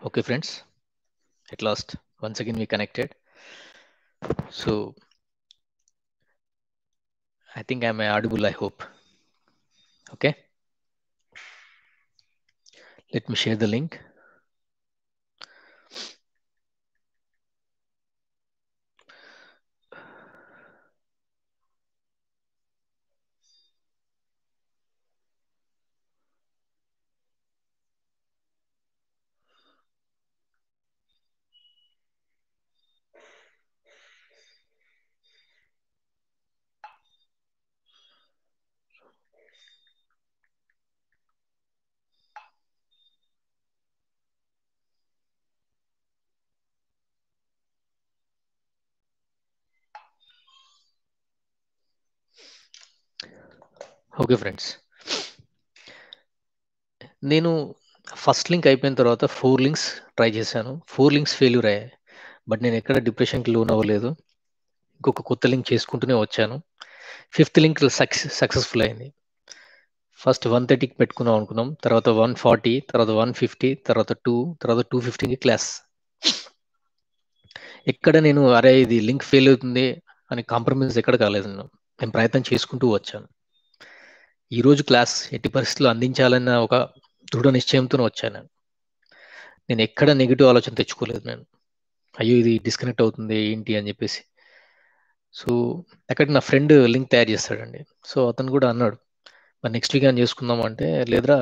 Okay, friends, at last, once again we connected. So I think I'm audible, I hope. Okay. Let me share the link. Okay friends నేను first link అయిపోయిన తర్వాత four links try చేశాను four links failure అయ్యాయి but నేను ఎక్కడ డిప్రెషన్కి loan అవ్వలేదు ఇంకొక కొత్త లింక్ చేసుకుంటూనే వచ్చాను ఫిఫ్త్ లింక్ సక్సెస్ సక్సెస్ఫుల్ అయింది ఫస్ట్ వన్ థర్టీకి పెట్టుకుందాం అనుకున్నాం తర్వాత వన్ ఫార్టీ తర్వాత వన్ ఫిఫ్టీ తర్వాత టూ తర్వాత టూ ఫిఫ్టీకి క్లాస్ ఎక్కడ నేను అరే ఇది లింక్ ఫెయిల్ అవుతుంది అని కాంప్రమైజ్ ఎక్కడ కాలేదు నేను నేను ప్రయత్నం చేసుకుంటూ వచ్చాను ఈరోజు క్లాస్ ఎట్టి పరిస్థితుల్లో అందించాలన్న ఒక దృఢ నిశ్చయంతో వచ్చాను నేను నేను ఎక్కడ నెగిటివ్ ఆలోచన తెచ్చుకోలేదు నేను అయ్యో ఇది డిస్కనెక్ట్ అవుతుంది ఏంటి అని చెప్పేసి సో అక్కడ నా ఫ్రెండ్ లింక్ తయారు చేస్తాడండి సో అతను కూడా అన్నాడు మరి నెక్స్ట్ వీక్ అని చేసుకుందాం అంటే లేదురా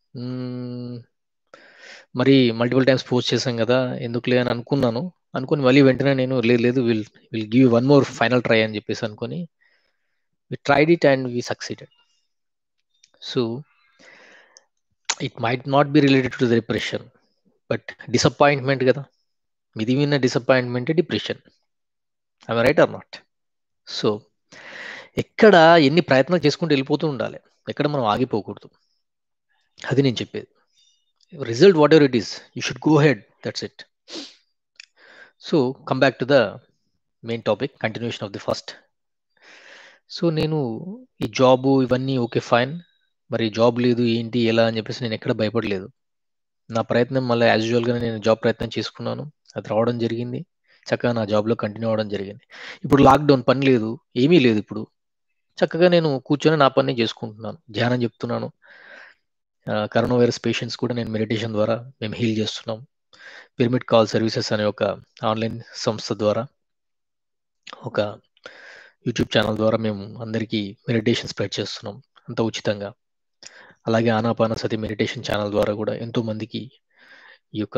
మరి మల్టిపుల్ టైమ్స్ పోస్ట్ చేశాం కదా ఎందుకులే అని అనుకున్నాను అనుకుని మళ్ళీ వెంటనే నేను లేదు లేదు will will give one more final try అని చెప్పేసి అనుకుని we tried it and we succeeded so it might not be related to the depression but disappointment కదా మిది విన్న disappointment depression I right or not so ఎక్కడ ఎన్ని ప్రయత్నాలు చేసుకుంటూ వెళ్ళిపోతూ ఉండాలి ఎక్కడ మనం ఆగిపోకూడదు అది నేను చెప్పేది result whatever it is you should go ahead that's it so come back to the main topic continuation of the first so నేను ఈ జాబు ఇవన్నీ ఓకే ఫైన్ మరి జాబ్ లేదు ఏంటి ఎలా అని చెప్పేసి నేను ఎక్కడ భయపడలేదు నా ప్రయత్నం మళ్ళీ యాజ్ యూజువల్గా నేను జాబ్ ప్రయత్నం చేసుకున్నాను అది రావడం జరిగింది చక్కగా నా జాబ్లో కంటిన్యూ అవ్వడం జరిగింది ఇప్పుడు లాక్డౌన్ పని లేదు ఏమీ లేదు ఇప్పుడు చక్కగా నేను కూర్చొని నా పని చేసుకుంటున్నాను ధ్యానం చెప్తున్నాను కరోనా వైరస్ పేషెంట్స్ కూడా నేను మెడిటేషన్ ద్వారా మేము హీల్ చేస్తున్నాం పిరమిడ్ కాల్ సర్వీసెస్ అనే ఒక ఆన్లైన్ సంస్థ ద్వారా ఒక యూట్యూబ్ ఛానల్ ద్వారా మేము అందరికీ మెడిటేషన్ స్ప్రెడ్ చేస్తున్నాం అంత ఉచితంగా అలాగే ఆనాపాన సతి మెడిటేషన్ ఛానల్ ద్వారా కూడా ఎంతో మందికి ఈ యొక్క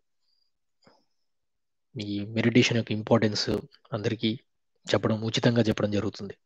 ఈ మెడిటేషన్ యొక్క ఇంపార్టెన్స్ అందరికీ చెప్పడం ఉచితంగా చెప్పడం జరుగుతుంది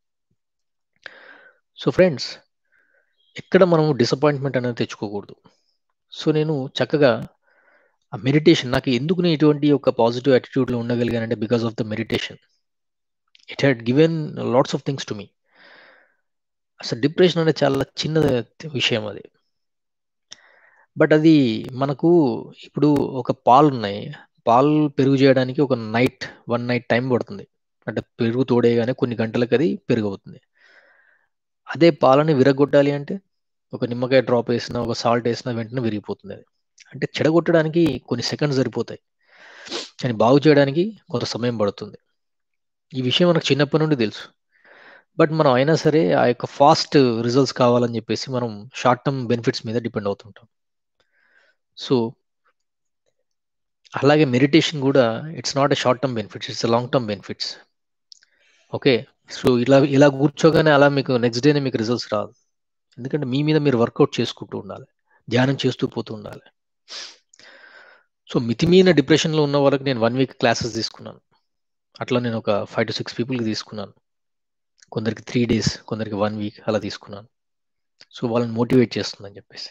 సో ఫ్రెండ్స్ ఎక్కడ మనము డిసప్పాయింట్మెంట్ అనేది తెచ్చుకోకూడదు సో నేను చక్కగా ఆ మెడిటేషన్ నాకు ఎందుకు నేను ఇటువంటి ఒక పాజిటివ్ యాటిట్యూడ్లో ఉండగలిగానంటే because of the meditation it had given lots of things to మీ అసలు డిప్రెషన్ అనేది చాలా చిన్న విషయం అది బట్ అది మనకు ఇప్పుడు ఒక పాలు ఉన్నాయి పాలు పెరుగు చేయడానికి ఒక నైట్ వన్ నైట్ టైం పడుతుంది అంటే పెరుగు తోడేయగానే కొన్ని గంటలకు అది పెరుగు అవుతుంది అదే పాలని విరగొట్టాలి అంటే ఒక నిమ్మకాయ డ్రాప్ వేసినా ఒక సాల్ట్ వేసినా వెంటనే విరిగిపోతుంది అది అంటే చెడగొట్టడానికి కొన్ని సెకండ్స్ సరిపోతాయి కానీ బాగు చేయడానికి కొంత సమయం పడుతుంది ఈ విషయం మనకు చిన్నప్పటి నుండి తెలుసు బట్ మనం అయినా సరే ఆ యొక్క ఫాస్ట్ రిజల్ట్స్ కావాలని చెప్పేసి మనం షార్ట్ టర్మ్ బెనిఫిట్స్ మీద డిపెండ్ అవుతుంటాం సో అలాగే మెడిటేషన్ కూడా it's not a short term benefits it's long term benefits okay so ఇలా ఇలా కూర్చోగానే అలా మీకు నెక్స్ట్ డేనే మీకు రిజల్ట్స్ రాదు ఎందుకంటే మీ మీద మీరు వర్కౌట్ చేసుకుంటూ ఉండాలి ధ్యానం చేస్తూ పోతూ ఉండాలి సో మితిమీన డిప్రెషన్లో ఉన్న వాళ్ళకి నేను వన్ వీక్ క్లాసెస్ తీసుకున్నాను అట్లా నేను ఒక ఫైవ్ టు సిక్స్ పీపుల్కి తీసుకున్నాను కొందరికి త్రీ డేస్ కొందరికి వన్ వీక్ అలా తీసుకున్నాను సో వాళ్ళని మోటివేట్ చేస్తుందని చెప్పేసి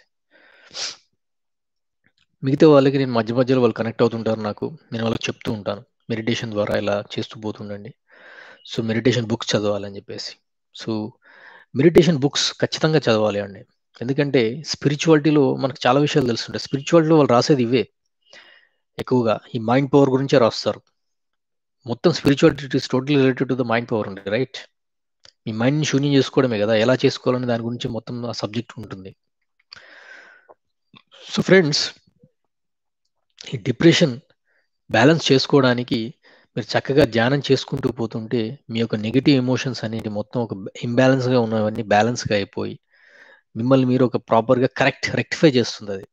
మిగతా వాళ్ళకి నేను మధ్య మధ్యలో వాళ్ళు కనెక్ట్ అవుతుంటారు నాకు నేను వాళ్ళకి చెప్తూ ఉంటాను మెడిటేషన్ ద్వారా ఇలా చేస్తూ పోతుండండి సో మెడిటేషన్ బుక్స్ చదవాలని చెప్పేసి సో మెడిటేషన్ బుక్స్ ఖచ్చితంగా చదవాలి అండి ఎందుకంటే స్పిరిచువాలిటీలో మనకు చాలా విషయాలు తెలుస్తుంటాయి స్పిరిచువాలిటీలో వాళ్ళు రాసేది ఇవే ఎక్కువగా ఈ మైండ్ పవర్ గురించే రాస్తారు మొత్తం spirituality is total related to the mind power ఉంది రైట్ మీ మైండ్ని శూన్యం చేసుకోవడమే కదా ఎలా చేసుకోవాలని దాని గురించి మొత్తం ఆ సబ్జెక్ట్ ఉంటుంది సో ఫ్రెండ్స్ ఈ డిప్రెషన్ బ్యాలెన్స్ చేసుకోవడానికి మీరు చక్కగా ధ్యానం చేసుకుంటూ పోతుంటే మీ యొక్క నెగిటివ్ ఎమోషన్స్ అనేవి మొత్తం ఒక ఇంబ్యాలెన్స్గా ఉన్నవన్నీ బ్యాలెన్స్గా అయిపోయి మిమ్మల్ని మీరు ఒక ప్రాపర్గా కరెక్ట్ రెక్టిఫై చేస్తుంది అది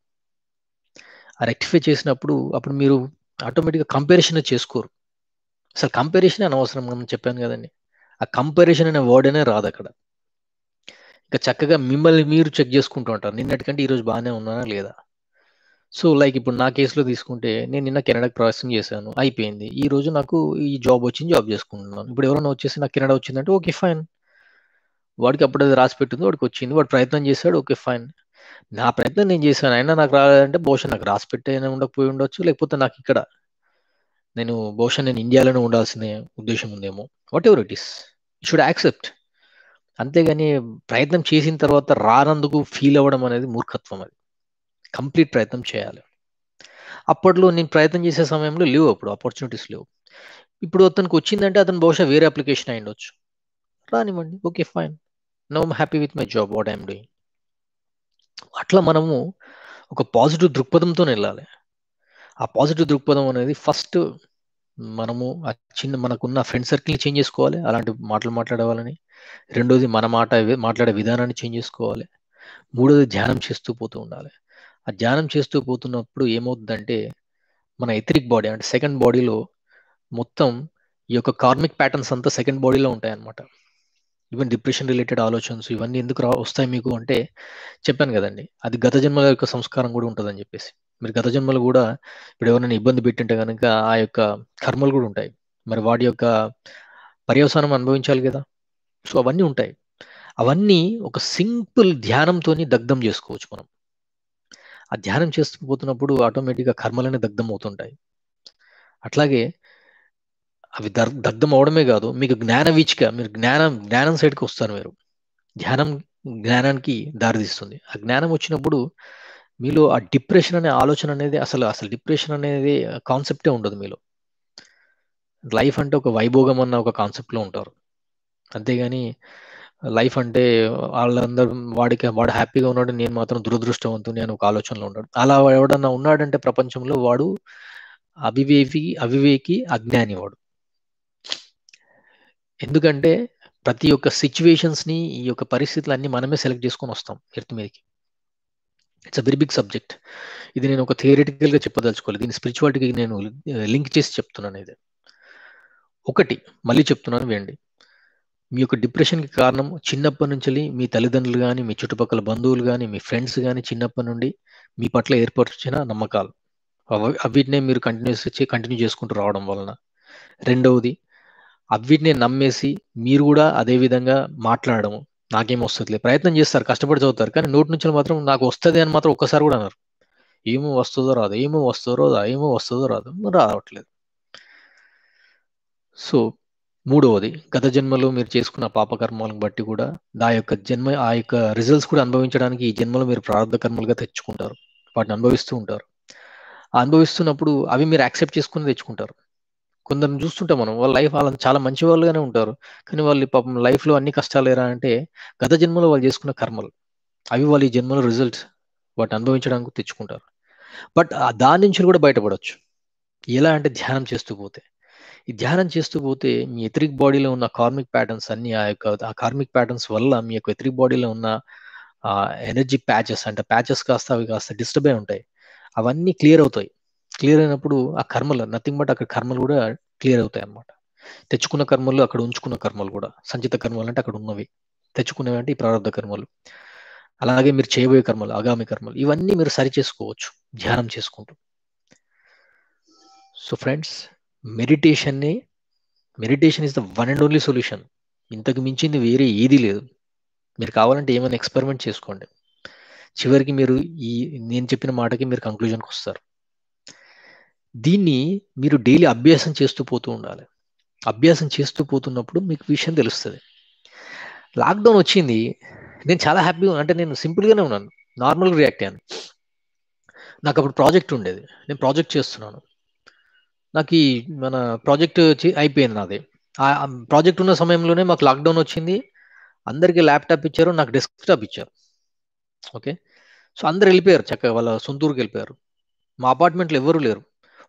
ఆ రెక్టిఫై చేసినప్పుడు అప్పుడు మీరు ఆటోమేటిక్గా కంపారిజన్ చేసుకోరు అసలు కంపారిజన్ అనవసరం మనం చెప్పాను కదండి ఆ కంపారిజన్ అనే వర్డ్ అనే రాదు అక్కడ ఇంకా చక్కగా మిమ్మల్ని మీరు చెక్ చేసుకుంటూ ఉంటారు నిన్నటికంటే ఈరోజు బాగానే ఉన్నానా లేదా సో లైక్ ఇప్పుడు నా కేసులో తీసుకుంటే నేను నిన్న కెనడాకి ప్రాసెసింగ్ చేశాను అయిపోయింది ఈ రోజు నాకు ఈ జాబ్ వచ్చింది జాబ్ చేసుకుంటున్నాను ఇప్పుడు ఎవరైనా వచ్చేసి నాకు కెనడా వచ్చిందంటే ఓకే ఫైన్ వాడికి అప్పుడు అది రాసి పెట్టింది వాడికి వచ్చింది వాడు ప్రయత్నం చేశాడు ఓకే ఫైన్ నా ప్రయత్నం నేను చేశాను అయినా నాకు రాలేదంటే బహుశా నాకు రాసి పెట్టైనా ఉండకపోయి ఉండొచ్చు లేకపోతే నాకు ఇక్కడ నేను బహుశా నేను ఇండియాలోనే ఉండాల్సిన ఉద్దేశం ఉందేమో whatever it is should accept అంతేగాని ప్రయత్నం చేసిన తర్వాత రానందుకు ఫీల్ అవ్వడం అనేది మూర్ఖత్వం అది కంప్లీట్ ప్రయత్నం చేయాలి అప్పట్లో నేను ప్రయత్నం చేసే సమయంలో లేవు అప్పుడు ఆపర్చునిటీస్ లేవు ఇప్పుడు అతనికి వచ్చిందంటే అతను బహుశా వేరే అప్లికేషన్ అయి ఉండొచ్చు రానివ్వండి okay fine no happy with my job what I'm doing అట్లా మనము ఒక పాజిటివ్ దృక్పథంతో వెళ్ళాలి ఆ పాజిటివ్ దృక్పథం అనేది ఫస్ట్ మనము ఆ చిన్న మనకున్న ఫ్రెండ్ సర్కిల్ని చేంజ్ చేసుకోవాలి అలాంటి మాటలు మాట్లాడేవాళ్ళని రెండోది మన మాట మాట్లాడే విధానాన్ని చేంజ్ చేసుకోవాలి మూడోది ధ్యానం చేస్తూ పోతూ ఉండాలి ఆ ధ్యానం చేస్తూ పోతున్నప్పుడు ఏమవుతుందంటే మన ఎథరిక్ బాడీ అంటే సెకండ్ బాడీలో మొత్తం ఈ యొక్క కార్మిక్ ప్యాటర్న్స్ అంతా సెకండ్ బాడీలో ఉంటాయి అన్నమాట ఈవెన్ డిప్రెషన్ రిలేటెడ్ ఆలోచనస్ ఇవన్నీ ఎందుకు రా వస్తాయి మీకు అంటే చెప్పాను కదండి అది గత జన్మల యొక్క సంస్కారం కూడా ఉంటుందని చెప్పేసి మీరు గత జన్మలు కూడా ఇప్పుడు ఎవరైనా ఇబ్బంది పెట్టింటే కనుక ఆ యొక్క కర్మలు కూడా ఉంటాయి మరి వాటి యొక్క పర్యవసానం అనుభవించాలి కదా సో అవన్నీ ఉంటాయి అవన్నీ ఒక సింపుల్ ధ్యానంతో దగ్ధం చేసుకోవచ్చు మనం ఆ ధ్యానం చేస్తూ పోతున్నప్పుడు ఆటోమేటిక్గా కర్మలనే దగ్ధం అవుతుంటాయి అట్లాగే అవి దగ్ధం అవడమే కాదు మీకు జ్ఞాన వీచిక మీరు జ్ఞానం జ్ఞానం సైడ్కి వస్తారు మీరు ధ్యానం జ్ఞానానికి దారితీస్తుంది ఆ జ్ఞానం వచ్చినప్పుడు మీలో ఆ డిప్రెషన్ అనే ఆలోచన అనేది అసలు అసలు డిప్రెషన్ అనేది కాన్సెప్టే ఉండదు మీలో లైఫ్ అంటే ఒక వైభోగం అన్న ఒక కాన్సెప్ట్లో ఉంటారు అంతేగాని లైఫ్ అంటే వాళ్ళందరూ వాడికి వాడు హ్యాపీగా ఉన్నాడు నేను మాత్రం దురదృష్టవంతుని అని ఒక ఆలోచనలో ఉన్నాడు అలా ఎవడన్నా ఉన్నాడంటే ప్రపంచంలో వాడు అవివేకి అవివేకి అజ్ఞాని వాడు ఎందుకంటే ప్రతి ఒక్క సిచ్యువేషన్స్ని ఈ యొక్క పరిస్థితులు అన్ని మనమే సెలెక్ట్ చేసుకొని వస్తాం ఎర్త్ మీదకి it's a very big subject ఇది నేను ఒక థియరిటికల్గా చెప్పదలుచుకోలేదు దీని స్పిరిచువాలిటీకి నేను లింక్ చేసి చెప్తున్నాను ఇది ఒకటి మళ్ళీ చెప్తున్నాను వేయండి మీ యొక్క డిప్రెషన్కి కారణం చిన్నప్పటి నుంచి మీ తల్లిదండ్రులు కానీ మీ చుట్టుపక్కల బంధువులు కానీ మీ ఫ్రెండ్స్ కానీ చిన్నప్పటి నుండి మీ పట్ల ఏర్పరిచిన నమ్మకాలు అవిటినే మీరు కంటిన్యూస్ కంటిన్యూ చేసుకుంటూ రావడం వలన రెండవది అవిటినే నమ్మేసి మీరు కూడా అదే విధంగా మాట్లాడడం నాకేం వస్తుంది ప్రయత్నం చేస్తారు కష్టపడి చదువుతారు కానీ నోటి నుంచి మాత్రం నాకు వస్తుంది అని మాత్రం ఒక్కసారి కూడా అన్నారు ఏమో వస్తుందో రాదు ఏమో వస్తుందో రాదా ఏమో వస్తుందో రాదు రావట్లేదు సో మూడవది గత జన్మలో మీరు చేసుకున్న పాపకర్మాలను బట్టి కూడా ఆ యొక్క జన్మ ఆ యొక్క రిజల్ట్స్ కూడా అనుభవించడానికి ఈ జన్మలో మీరు ప్రారంభ కర్మలుగా తెచ్చుకుంటారు వాటిని అనుభవిస్తూ ఉంటారు అనుభవిస్తున్నప్పుడు అవి మీరు యాక్సెప్ట్ చేసుకుని తెచ్చుకుంటారు కొందరిని చూస్తుంటాం మనం వాళ్ళ లైఫ్ వాళ్ళని చాలా మంచి వాళ్ళుగానే ఉంటారు కానీ వాళ్ళు పాపం లైఫ్లో అన్ని కష్టాలు ఏరా అంటే గత జన్మలో వాళ్ళు చేసుకున్న కర్మలు అవి వాళ్ళు ఈ జన్మలో రిజల్ట్స్ వాటిని అనుభవించడానికి తెచ్చుకుంటారు బట్ దాని నుంచి కూడా బయటపడవచ్చు ఎలా అంటే ధ్యానం చేస్తూ పోతే ఈ ధ్యానం చేస్తూ పోతే మీ ఎథరిక్ బాడీలో ఉన్న కార్మిక్ ప్యాటర్న్స్ అన్ని ఆ యొక్క ఆ కార్మిక్ ప్యాటర్న్స్ వల్ల మీ యొక్క ఎథరిక్ బాడీలో ఉన్న ఆ ఎనర్జీ ప్యాచెస్ అంటే ప్యాచెస్ కాస్త అవి కాస్త డిస్టర్బ్ అయి ఉంటాయి అవన్నీ క్లియర్ అవుతాయి క్లియర్ అయినప్పుడు ఆ కర్మలు నథింగ్ బట్ అక్కడ కర్మలు కూడా క్లియర్ అవుతాయి అన్నమాట తెచ్చుకున్న కర్మలు అక్కడ ఉంచుకున్న కర్మలు కూడా సంచిత కర్మలు అంటే అక్కడ ఉన్నవి తెచ్చుకునేవి అంటే ఈ ప్రారంభ కర్మలు అలాగే మీరు చేయబోయే కర్మలు ఆగామి కర్మలు ఇవన్నీ మీరు సరి చేసుకోవచ్చు ధ్యానం చేసుకుంటూ సో ఫ్రెండ్స్ మెడిటేషన్ని meditation is the one and only solution ఇంతకు మించింది వేరే ఏది లేదు మీరు కావాలంటే ఏమైనా ఎక్స్పెరిమెంట్ చేసుకోండి చివరికి మీరు ఈ నేను చెప్పిన మాటకి మీరు కంక్లూజన్కి వస్తారు దీన్ని మీరు డైలీ అభ్యాసం చేస్తూ పోతూ ఉండాలి అభ్యాసం చేస్తూ పోతున్నప్పుడు మీకు విషయం తెలుస్తుంది లాక్డౌన్ వచ్చింది నేను చాలా హ్యాపీగా అంటే నేను సింపుల్గానే ఉన్నాను నార్మల్గా రియాక్ట్ అయ్యాను నాకు అప్పుడు ప్రాజెక్ట్ ఉండేది నేను ప్రాజెక్ట్ చేస్తున్నాను నాకు ఈ మన ప్రాజెక్ట్ అయిపోయింది నాది ఆ ప్రాజెక్ట్ ఉన్న సమయంలోనే మాకు లాక్డౌన్ వచ్చింది అందరికీ ల్యాప్టాప్ ఇచ్చారు నాకు డెస్క్టాప్ ఇచ్చారు ఓకే సో అందరు వెళ్ళిపోయారు చక్కగా వాళ్ళ సొంతూరుకి వెళ్ళిపోయారు మా అపార్ట్మెంట్లో ఎవరు లేరు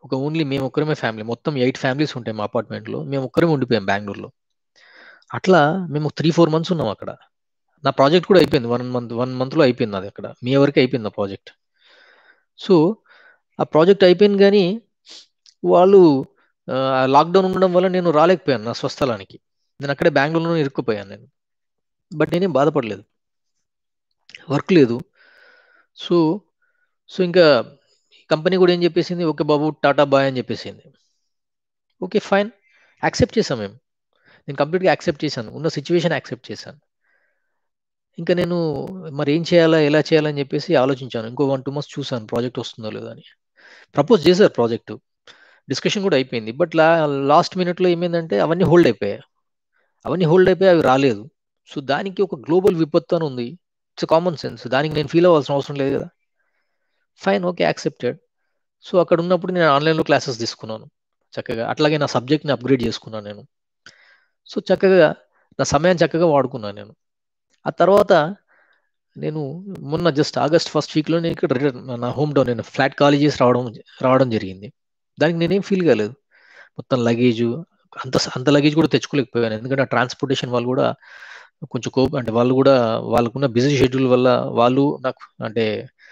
ఒక ఓన్లీ మేము ఒక్కరమే ఫ్యామిలీ మొత్తం ఎయిట్ ఫ్యామిలీస్ ఉంటాయి మా అపార్ట్మెంట్లో మేము ఒక్కరమే ఉండిపోయాం బెంగళూరులో అట్లా మేము త్రీ ఫోర్ మంత్స్ ఉన్నాం అక్కడ నా ప్రాజెక్ట్ కూడా అయిపోయింది వన్ మంత్ వన్ మంత్లో అయిపోయింది అది అక్కడ మీ వరకు అయిపోయింది ఆ ప్రాజెక్ట్ సో ఆ ప్రాజెక్ట్ అయిపోయింది కానీ వాళ్ళు లాక్డౌన్ ఉండడం వల్ల నేను రాలేకపోయాను నా స్వస్థలానికి నేను అక్కడే బెంగళూరులో ఇరుక్కుపోయాను నేను బట్ నేనేం బాధపడలేదు వర్క్ లేదు సో సో ఇంకా కంపెనీ కూడా ఏం చెప్పేసింది ఓకే బాబు టాటా బాయ్ అని చెప్పేసింది ఓకే ఫైన్ యాక్సెప్ట్ చేసాం మేము నేను కంప్లీట్గా యాక్సెప్ట్ చేశాను ఉన్న సిచ్యువేషన్ యాక్సెప్ట్ చేశాను ఇంకా నేను మరి ఏం చేయాలా ఎలా చేయాలని చెప్పేసి ఆలోచించాను ఇంకో వన్ టూ మంత్స్ చూసాను ప్రాజెక్ట్ వస్తుందో లేదో అని ప్రపోజ్ చేశారు ప్రాజెక్టు డిస్కషన్ కూడా అయిపోయింది బట్ లా లాస్ట్ మినిట్లో ఏమైందంటే అవన్నీ హోల్డ్ అయిపోయాయి అవన్నీ హోల్డ్ అయిపోయి అవి రాలేదు సో దానికి ఒక గ్లోబల్ విపత్తు అని ఉంది ఇట్స్ కామన్ సెన్స్ దానికి నేను ఫీల్ అవ్వాల్సిన అవసరం లేదు కదా ఫైన్ ఓకే యాక్సెప్టెడ్ సో అక్కడ ఉన్నప్పుడు నేను ఆన్లైన్లో క్లాసెస్ తీసుకున్నాను చక్కగా అట్లాగే నా సబ్జెక్ట్ని అప్గ్రేడ్ చేసుకున్నాను నేను సో చక్కగా నా సమయాన్ని చక్కగా వాడుకున్నాను నేను ఆ తర్వాత నేను మొన్న జస్ట్ ఆగస్ట్ ఫస్ట్ వీక్లో నేను ఇక్కడ రిటర్న్ నా హోమ్ టౌన్ నేను ఫ్లాట్ ఖాళీ చేసి రావడం రావడం జరిగింది దానికి నేనేం ఫీల్ కాలేదు మొత్తం లగేజ్ అంత అంత లగేజ్ కూడా తెచ్చుకోలేకపోయాను ఎందుకంటే ట్రాన్స్పోర్టేషన్ వాళ్ళు కూడా కొంచెం కోపం అంటే వాళ్ళు కూడా వాళ్ళకున్న బిజీ షెడ్యూల్ వల్ల వాళ్ళు నాకు అంటే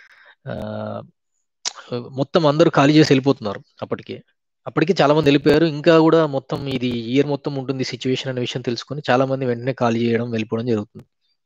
మొత్తం అందరూ ఖాళీ చేసి వెళ్ళిపోతున్నారు అప్పటికి అప్పటికి చాలా మంది వెళ్ళిపోయారు ఇంకా కూడా మొత్తం ఇది ఇయర్ మొత్తం ఉంటుంది సిచ్యువేషన్ అనే విషయం తెలుసుకొని చాలా మంది వెంటనే ఖాళీ చేయడం వెళ్ళిపోవడం జరుగుతుంది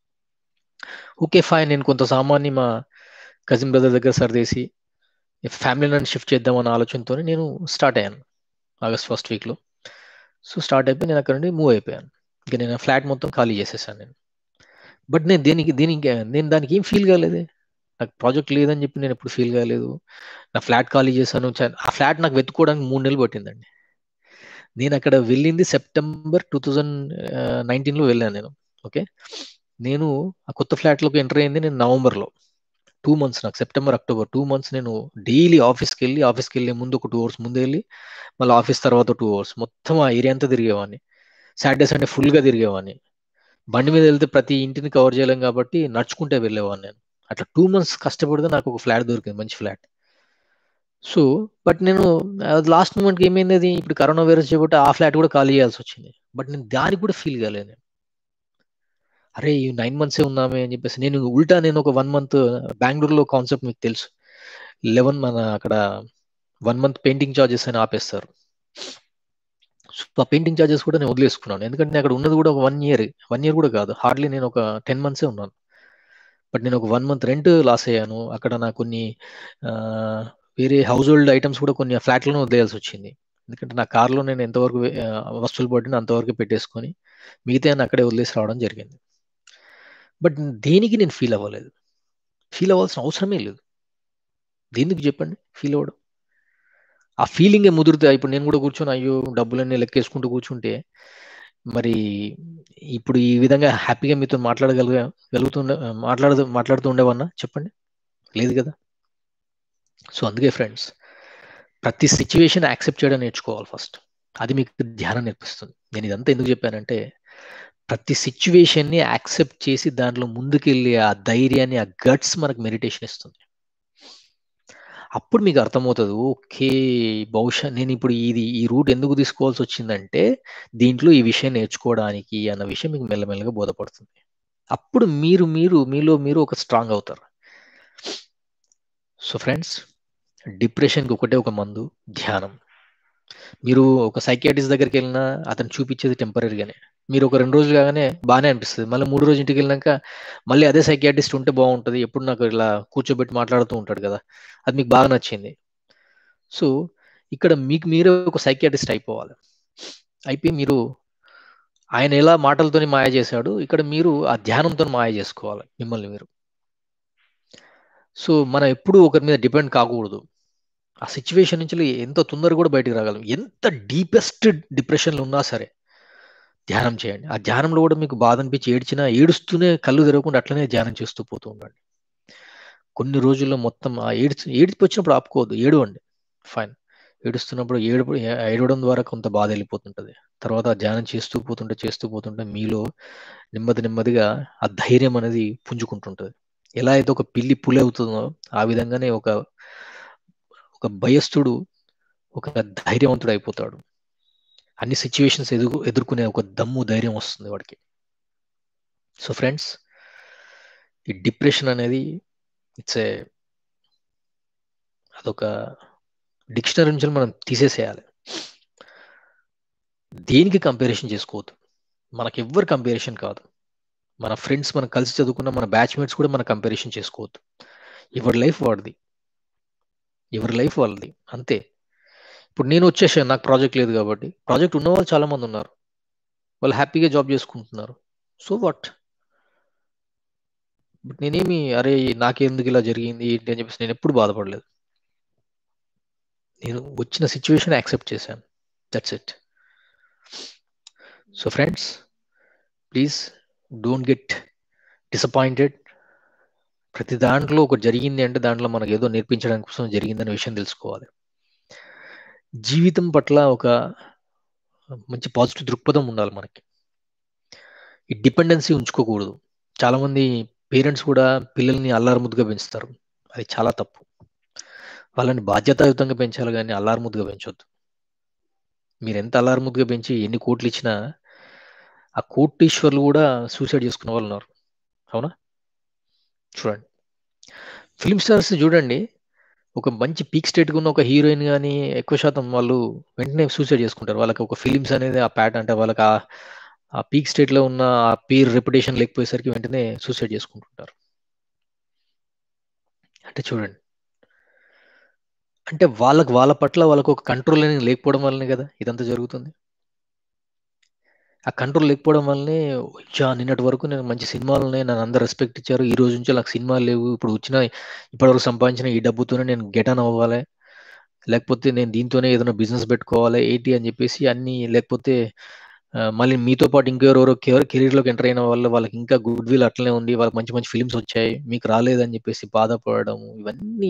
ఓకే ఫైన్ నేను కొంత సామాన్ని మా కజిన్ బ్రదర్ దగ్గర సర్దేసి ఫ్యామిలీ నన్ను షిఫ్ట్ చేద్దామన్న ఆలోచనతో నేను స్టార్ట్ అయ్యాను ఆగస్ట్ ఫస్ట్ వీక్లో సో స్టార్ట్ అయిపోయి నేను అక్కడ నుండి మూవ్ అయిపోయాను ఇంకా నేను ఫ్లాట్ మొత్తం ఖాళీ చేసేసాను నేను బట్ నేను దేనికి దీనికి నేను దానికి ఏం ఫీల్ కాలేదే నాకు ప్రాజెక్ట్ లేదని చెప్పి నేను ఎప్పుడు ఫీల్ కాలేదు నా ఫ్లాట్ ఖాళీ చేశాను ఆ ఫ్లాట్ నాకు వెతుక్కోవడానికి మూడు నెలలు పట్టిందండి నేను అక్కడ వెళ్ళింది సెప్టెంబర్ టూ థౌజండ్ నైన్టీన్లో వెళ్ళాను నేను ఓకే నేను ఆ కొత్త ఫ్లాట్లోకి ఎంటర్ అయింది నేను నవంబర్లో టూ మంత్స్ నాకు సెప్టెంబర్ అక్టోబర్ టూ మంత్స్ నేను డైలీ ఆఫీస్కి వెళ్ళి ఆఫీస్కి వెళ్ళే ముందు ఒక టూ అవర్స్ ముందు వెళ్ళి మళ్ళీ ఆఫీస్ తర్వాత టూ అవర్స్ మొత్తం ఆ ఏరియా అంతా తిరిగేవాడిని సాటర్డే సండే ఫుల్గా తిరిగేవాడిని బండి మీద వెళ్తే ప్రతి ఇంటిని కవర్ చేయలేం కాబట్టి నడుచుకుంటే వెళ్ళేవాడిని నేను అట్లా టూ మంత్స్ కష్టపడితే నాకు ఒక ఫ్లాట్ దొరికింది మంచి ఫ్లాట్ సో బట్ నేను లాస్ట్ మూమెంట్కి ఏమైంది అది ఇప్పుడు కరోనా వైరస్ చేయబట్టి ఆ ఫ్లాట్ కూడా ఖాళీ చేయాల్సి వచ్చింది బట్ నేను దానికి కూడా ఫీల్ కాలేదు నేను అరే ఈ నైన్ మంత్సే ఉన్నామే అని చెప్పేసి నేను ఉల్టా నేను ఒక వన్ మంత్ బెంగళూరులో కాన్సెప్ట్ మీకు తెలుసు లెవెన్ మన అక్కడ వన్ మంత్ పెయింటింగ్ చార్జెస్ అని ఆపేస్తారు సో ఆ పెయింటింగ్ చార్జెస్ కూడా నేను వదిలేసుకున్నాను ఎందుకంటే నేను అక్కడ ఉన్నది కూడా ఒక వన్ ఇయర్ వన్ ఇయర్ కూడా కాదు హార్డ్లీ నేను ఒక టెన్ మంత్సే ఉన్నాను బట్ నేను ఒక వన్ మంత్ రెంట్ లాస్ అయ్యాను అక్కడ నాకు కొన్ని వేరే హౌస్ హోల్డ్ ఐటమ్స్ కూడా కొన్ని ఫ్లాట్లను వదిలేయాల్సి వచ్చింది ఎందుకంటే నా కార్లో నేను ఎంతవరకు వస్తువులు పడినా అంతవరకు పెట్టేసుకొని మిగతా అక్కడే వదిలేసి రావడం జరిగింది బట్ దేనికి నేను ఫీల్ అవ్వలేదు ఫీల్ అవ్వాల్సిన అవసరమే లేదు దేనికి చెప్పండి ఫీల్ అవ్వడం ఆ ఫీలింగే ముదిరితే ఇప్పుడు నేను కూడా కూర్చొని అయ్యో డబ్బులన్నీ లెక్కేసుకుంటూ కూర్చుంటే మరి ఇప్పుడు ఈ విధంగా హ్యాపీగా మీతో మాట్లాడగలిగా గలుగుతుండే మాట్లాడుతూ మాట్లాడుతూ ఉండేవన్నా చెప్పండి లేదు కదా సో అందుకే ఫ్రెండ్స్ ప్రతి సిచ్యువేషన్ యాక్సెప్ట్ చేయడం నేర్చుకోవాలి ఫస్ట్ అది మీకు ధ్యానం నేర్పిస్తుంది నేను ఇదంతా ఎందుకు చెప్పానంటే ప్రతి సిచ్యువేషన్ని యాక్సెప్ట్ చేసి దాంట్లో ముందుకెళ్ళి ఆ ధైర్యాన్ని ఆ గట్స్ మనకు మెడిటేషన్ ఇస్తుంది అప్పుడు మీకు అర్థమవుతుంది ఓకే బహుశా నేను ఇప్పుడు ఇది ఈ రూట్ ఎందుకు తీసుకోవాల్సి వచ్చిందంటే దీంట్లో ఈ విషయం నేర్చుకోవడానికి అన్న విషయం మీకు మెల్లమెల్లగా బోధపడుతుంది అప్పుడు మీరు మీరు మీలో మీరు ఒక స్ట్రాంగ్ అవుతారు సో ఫ్రెండ్స్ డిప్రెషన్కి ఒకటే ఒక మందు ధ్యానం మీరు ఒక సైకియాటిస్ట్ దగ్గరికి వెళ్ళినా అతను చూపించేది టెంపరీగానే మీరు ఒక రెండు రోజులు కాగానే బాగానే అనిపిస్తుంది మళ్ళీ మూడు రోజు ఇంటికి వెళ్ళినాక మళ్ళీ అదే సైకియాటిస్ట్ ఉంటే బాగుంటుంది ఎప్పుడు నాకు ఇలా కూర్చోబెట్టి మాట్లాడుతూ ఉంటాడు కదా అది మీకు బాగా నచ్చింది సో ఇక్కడ మీకు మీరే ఒక సైకియాటిస్ట్ అయిపోవాలి అయిపోయి మీరు ఆయన ఎలా మాటలతోని మాయ చేశాడు ఇక్కడ మీరు ఆ ధ్యానంతో మాయ చేసుకోవాలి మిమ్మల్ని మీరు సో మనం ఎప్పుడు ఒకరి మీద డిపెండ్ కాకూడదు ఆ సిచ్యువేషన్ నుంచి ఎంత తొందరగా కూడా బయటకు రాగలం ఎంత డీపెస్ట్ డిప్రెషన్లో ఉన్నా సరే ధ్యానం చేయండి ఆ ధ్యానంలో కూడా మీకు బాధ అనిపించి ఏడ్చినా ఏడుస్తూనే కళ్ళు తెరవకుండా అట్లనే ధ్యానం చేస్తూ పోతూ ఉండండి కొన్ని రోజుల్లో మొత్తం ఆ ఏడ్చి ఏడిపి వచ్చినప్పుడు ఆపుకోవద్దు ఏడవండి ఫైన్ ఏడుస్తున్నప్పుడు ఏడు ఏడవడం ద్వారా కొంత బాధ వెళ్ళిపోతుంటుంది తర్వాత ధ్యానం చేస్తూ పోతుంటే చేస్తూ పోతుంటే మీలో నెమ్మది నెమ్మదిగా ఆ ధైర్యం అనేది పుంజుకుంటుంటుంది ఎలా అయితే ఒక పిల్లి పులి అవుతుందో ఆ విధంగానే ఒక ఒక భయస్థుడు ఒక ధైర్యవంతుడు అయిపోతాడు అన్ని సిచ్యువేషన్స్ ఎదురు ఎదుర్కొనే ఒక దమ్ము ధైర్యం వస్తుంది వాడికి సో ఫ్రెండ్స్ ఈ డిప్రెషన్ అనేది ఇట్స్ ఏ అదొక డిక్షనరీ నుంచి మనం తీసేసేయాలి దేనికి కంపారిజన్ చేసుకోవద్దు మనకి ఎవ్వరు కంపారిజన్ కాదు మన ఫ్రెండ్స్ మనం కలిసి చదువుకున్న మన బ్యాచ్మేట్స్ కూడా మన కంపారిజన్ చేసుకోవద్దు ఎవరి లైఫ్ వాడిది ఎవరి లైఫ్ వాళ్ళది అంతే ఇప్పుడు నేను వచ్చేసాను నాకు ప్రాజెక్ట్ లేదు కాబట్టి ప్రాజెక్ట్ ఉన్న వాళ్ళు చాలా మంది ఉన్నారు వాళ్ళు హ్యాపీగా జాబ్ చేసుకుంటున్నారు సో వాట్ బట్ నేనేమి అరే నాకెందుకు ఇలా జరిగింది ఏంటి అని చెప్పేసి నేను ఎప్పుడు బాధపడలేదు నేను వచ్చిన సిచ్యువేషన్ యాక్సెప్ట్ చేశాను that's it so friends please don't get disappointed ప్రతి దాంట్లో ఒకటి జరిగింది అంటే దాంట్లో మనకు ఏదో నేర్పించడానికి కోసం జరిగిందనే విషయం తెలుసుకోవాలి జీవితం పట్ల ఒక మంచి పాజిటివ్ దృక్పథం ఉండాలి మనకి ఈ డిపెండెన్సీ ఉంచుకోకూడదు చాలామంది పేరెంట్స్ కూడా పిల్లల్ని అల్లారుముద్దుగా పెంచుతారు అది చాలా తప్పు వాళ్ళని బాధ్యతాయుతంగా పెంచాలి కానీ అల్లారుముద్దుగా పెంచొద్దు మీరు ఎంత అల్లారుముద్దుగా పెంచి ఎన్ని కోట్లు ఇచ్చినా ఆ కోటీశ్వర్లు కూడా సూసైడ్ చేసుకున్న వాళ్ళు ఉన్నారు అవునా చూడండి ఫిలిం స్టార్స్ చూడండి ఒక మంచి పీక్ స్టేట్గా ఉన్న ఒక హీరోయిన్ కానీ ఎక్కువ శాతం వాళ్ళు వెంటనే సూసైడ్ చేసుకుంటారు వాళ్ళకి ఒక ఫిలిమ్స్ అనేది ఆ ప్యాట్ అంటే వాళ్ళకి ఆ ఆ పీక్ స్టేట్లో ఉన్న ఆ పీర్ రెప్యుటేషన్ లేకపోయేసరికి వెంటనే సూసైడ్ చేసుకుంటుంటారు అంటే చూడండి అంటే వాళ్ళకి వాళ్ళ పట్ల వాళ్ళకు ఒక కంట్రోల్ అనేది లేకపోవడం వల్లనే కదా ఇదంతా జరుగుతుంది ఆ కంట్రోల్ లేకపోవడం వల్లనే చా నిన్నటి వరకు నేను మంచి సినిమాలు ఉన్నాయి నన్ను అందరు రెస్పెక్ట్ ఇచ్చారు ఈ రోజు నుంచి నాకు సినిమాలు లేవు ఇప్పుడు వచ్చిన ఇప్పటివరకు సంపాదించిన ఈ డబ్బుతోనే నేను గెట్ ఆన్ అవ్వాలి లేకపోతే నేను దీంతోనే ఏదైనా బిజినెస్ పెట్టుకోవాలి ఏంటి అని చెప్పేసి అన్ని లేకపోతే మళ్ళీ మీతో పాటు ఇంకెవరెవరో కెరీర్లోకి ఎంటర్ అయిన వాళ్ళు వాళ్ళకి ఇంకా గుడ్ విల్ అట్లనే ఉంది వాళ్ళకి మంచి మంచి ఫిలిమ్స్ వచ్చాయి మీకు రాలేదని చెప్పేసి బాధపడడం ఇవన్నీ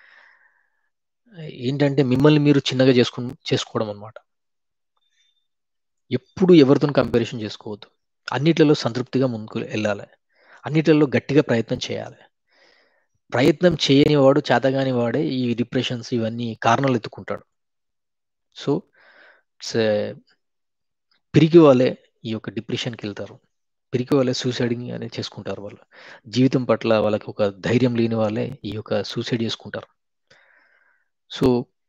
ఏంటంటే మిమ్మల్ని మీరు చిన్నగా చేసుకు చేసుకోవడం అనమాట ఎప్పుడు ఎవరితో కంపారిజన్ చేసుకోవద్దు అన్నిట్లలో సంతృప్తిగా ముందుకు వెళ్ళాలి అన్నిట్లలో గట్టిగా ప్రయత్నం చేయాలి ప్రయత్నం చేయని వాడు చేతగాని వాడే ఈ డిప్రెషన్స్ ఇవన్నీ కారణాలు ఎత్తుకుంటాడు సో ఇట్స్ పిరికి వాళ్ళే ఈ యొక్క డిప్రెషన్కి వెళ్తారు పిరికి వాళ్ళే సూసైడింగ్ అనేది చేసుకుంటారు వాళ్ళు జీవితం పట్ల వాళ్ళకి ఒక ధైర్యం లేని వాళ్ళే ఈ యొక్క సూసైడ్ చేసుకుంటారు సో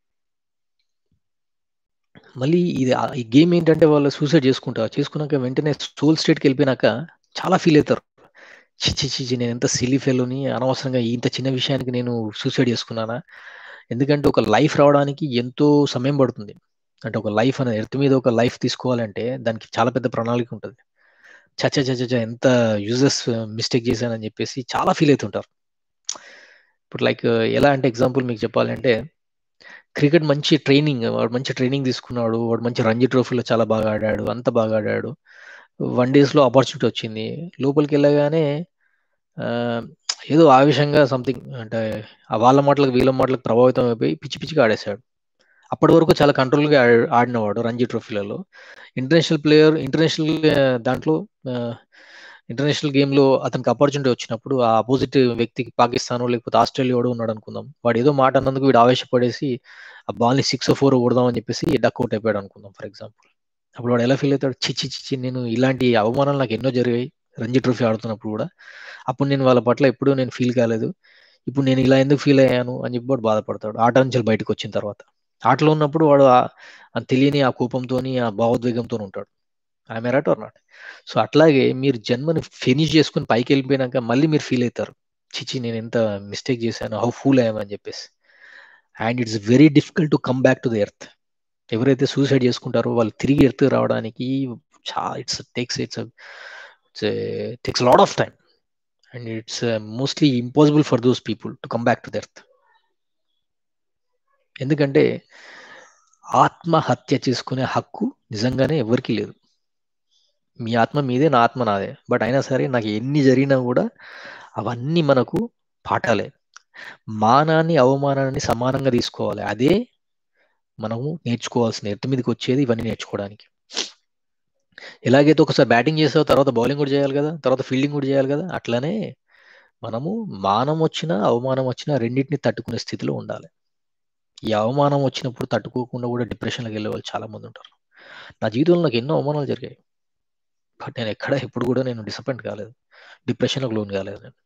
మళ్ళీ ఇది ఈ గేమ్ ఏంటంటే వాళ్ళు సూసైడ్ చేసుకుంటారు చేసుకున్నాక వెంటనే సోల్ స్టేట్కి వెళ్ళిపోయినాక చాలా ఫీల్ అవుతారు చిచ్చి చిచ్చి నేను ఎంత సిలీ ఫెలోని అనవసరంగా ఇంత చిన్న విషయానికి నేను సూసైడ్ చేసుకున్నానా ఎందుకంటే ఒక లైఫ్ రావడానికి ఎంతో సమయం పడుతుంది అంటే ఒక లైఫ్ అనేది ఎర్త్ మీద ఒక లైఫ్ తీసుకోవాలంటే దానికి చాలా పెద్ద ప్రణాళిక ఉంటుంది చచ్చ చచ్చ ఎంత యూజెస్ మిస్టేక్ చేశానని చెప్పేసి చాలా ఫీల్ అవుతుంటారు ఇప్పుడు లైక్ ఎలా అంటే ఎగ్జాంపుల్ మీకు చెప్పాలంటే క్రికెట్ మంచి ట్రైనింగ్ వాడు మంచి ట్రైనింగ్ తీసుకున్నాడు వాడు మంచి రంజీ ట్రోఫీలో చాలా బాగా ఆడాడు అంత బాగా ఆడాడు వన్ డేస్లో ఆపర్చునిటీ వచ్చింది లోపలికి వెళ్ళగానే ఏదో ఆవేశంగా సంథింగ్ అంటే వాళ్ళ మాటలకు వీళ్ళ మాటలకు ప్రభావితం అయిపోయి పిచ్చి పిచ్చిగా ఆడేశాడు అప్పటి వరకు చాలా కంట్రోల్గా ఆడినవాడు రంజీ ట్రోఫీలలో ఇంటర్నేషనల్ ప్లేయర్ ఇంటర్నేషనల్ దాంట్లో ఇంటర్నేషనల్ గేమ్లో అతనికి ఆపర్చునిటీ వచ్చినప్పుడు ఆ ఆపోజిట్ వ్యక్తికి పాకిస్తాన్ లేకపోతే ఆస్ట్రేలియా కూడా ఉన్నాడు అనుకుందాం వాడు ఏదో మాట అన్నందుకు వీడు ఆవేశపడేసి ఆ బాల్ని సిక్స్ ఫోర్ కొడదాం అని చెప్పేసి డక్అవుట్ అయిపోయాడు అనుకుందాం ఫర్ ఎగ్జాంపుల్ అప్పుడు వాడు ఎలా ఫీల్ అవుతాడు చిచ్చి చిచ్చి నేను ఇలాంటి అవమానాలు నాకు ఎన్నో జరిగాయి రంజీ ట్రోఫీ ఆడుతున్నప్పుడు కూడా అప్పుడు నేను వాళ్ళ పట్ల ఎప్పుడూ నేను ఫీల్ కాలేదు ఇప్పుడు నేను ఇలా ఎందుకు ఫీల్ అయ్యాను అని చెప్పి వాడు బాధపడతాడు ఆట నుంచి బయటకు వచ్చిన తర్వాత ఆటలో ఉన్నప్పుడు వాడు తెలియని ఆ కోపంతో ఆ భావోద్వేగంతో ఉంటాడు I'm right or not so అట్లాగే మీరు జన్మని ఫినిష్ చేసుకుని పైకి వెళ్ళిపోయినాక మళ్ళీ మీరు ఫీల్ అవుతారు చిచి నేను ఎంత మిస్టేక్ చేశాను హౌ ఫూల్ అయ్యామని చెప్పేసి and it's very difficult to come back to the earth ఎవరైతే సూసైడ్ చేసుకుంటారో వాళ్ళు తిరిగి ఎర్త్ రావడానికి చా it's takes it's it's takes lot of time and it's mostly impossible for those people to come back to the earth ఎందుకంటే ఆత్మహత్య చేసుకునే హక్కు నిజంగానే ఎవరికి లేదు మీ ఆత్మ మీదే నా ఆత్మ నాదే బట్ అయినా సరే నాకు ఎన్ని జరిగినా కూడా అవన్నీ మనకు పాఠాలే మానాన్ని అవమానాన్ని సమానంగా తీసుకోవాలి అదే మనము నేర్చుకోవాల్సిన ఎత్తు మీదకి వచ్చేది ఇవన్నీ నేర్చుకోవడానికి ఎలాగైతే ఒకసారి బ్యాటింగ్ చేసావు తర్వాత బౌలింగ్ కూడా చేయాలి కదా తర్వాత ఫీల్డింగ్ కూడా చేయాలి కదా అట్లనే మనము మానం వచ్చినా అవమానం వచ్చినా రెండింటిని తట్టుకునే స్థితిలో ఉండాలి ఈ అవమానం వచ్చినప్పుడు తట్టుకోకుండా కూడా డిప్రెషన్‌లోకి వెళ్ళే వాళ్ళు చాలా మంది ఉంటారు. నా జీవితంలో నాకు ఎన్నో అవమానాలు జరిగాయి. బట్ నేను ఎక్కడ ఎప్పుడు కూడా నేను డిసప్పాయింట్ కాలేదు. డిప్రెషన్‌లోకి లోను కాలేదు నేను.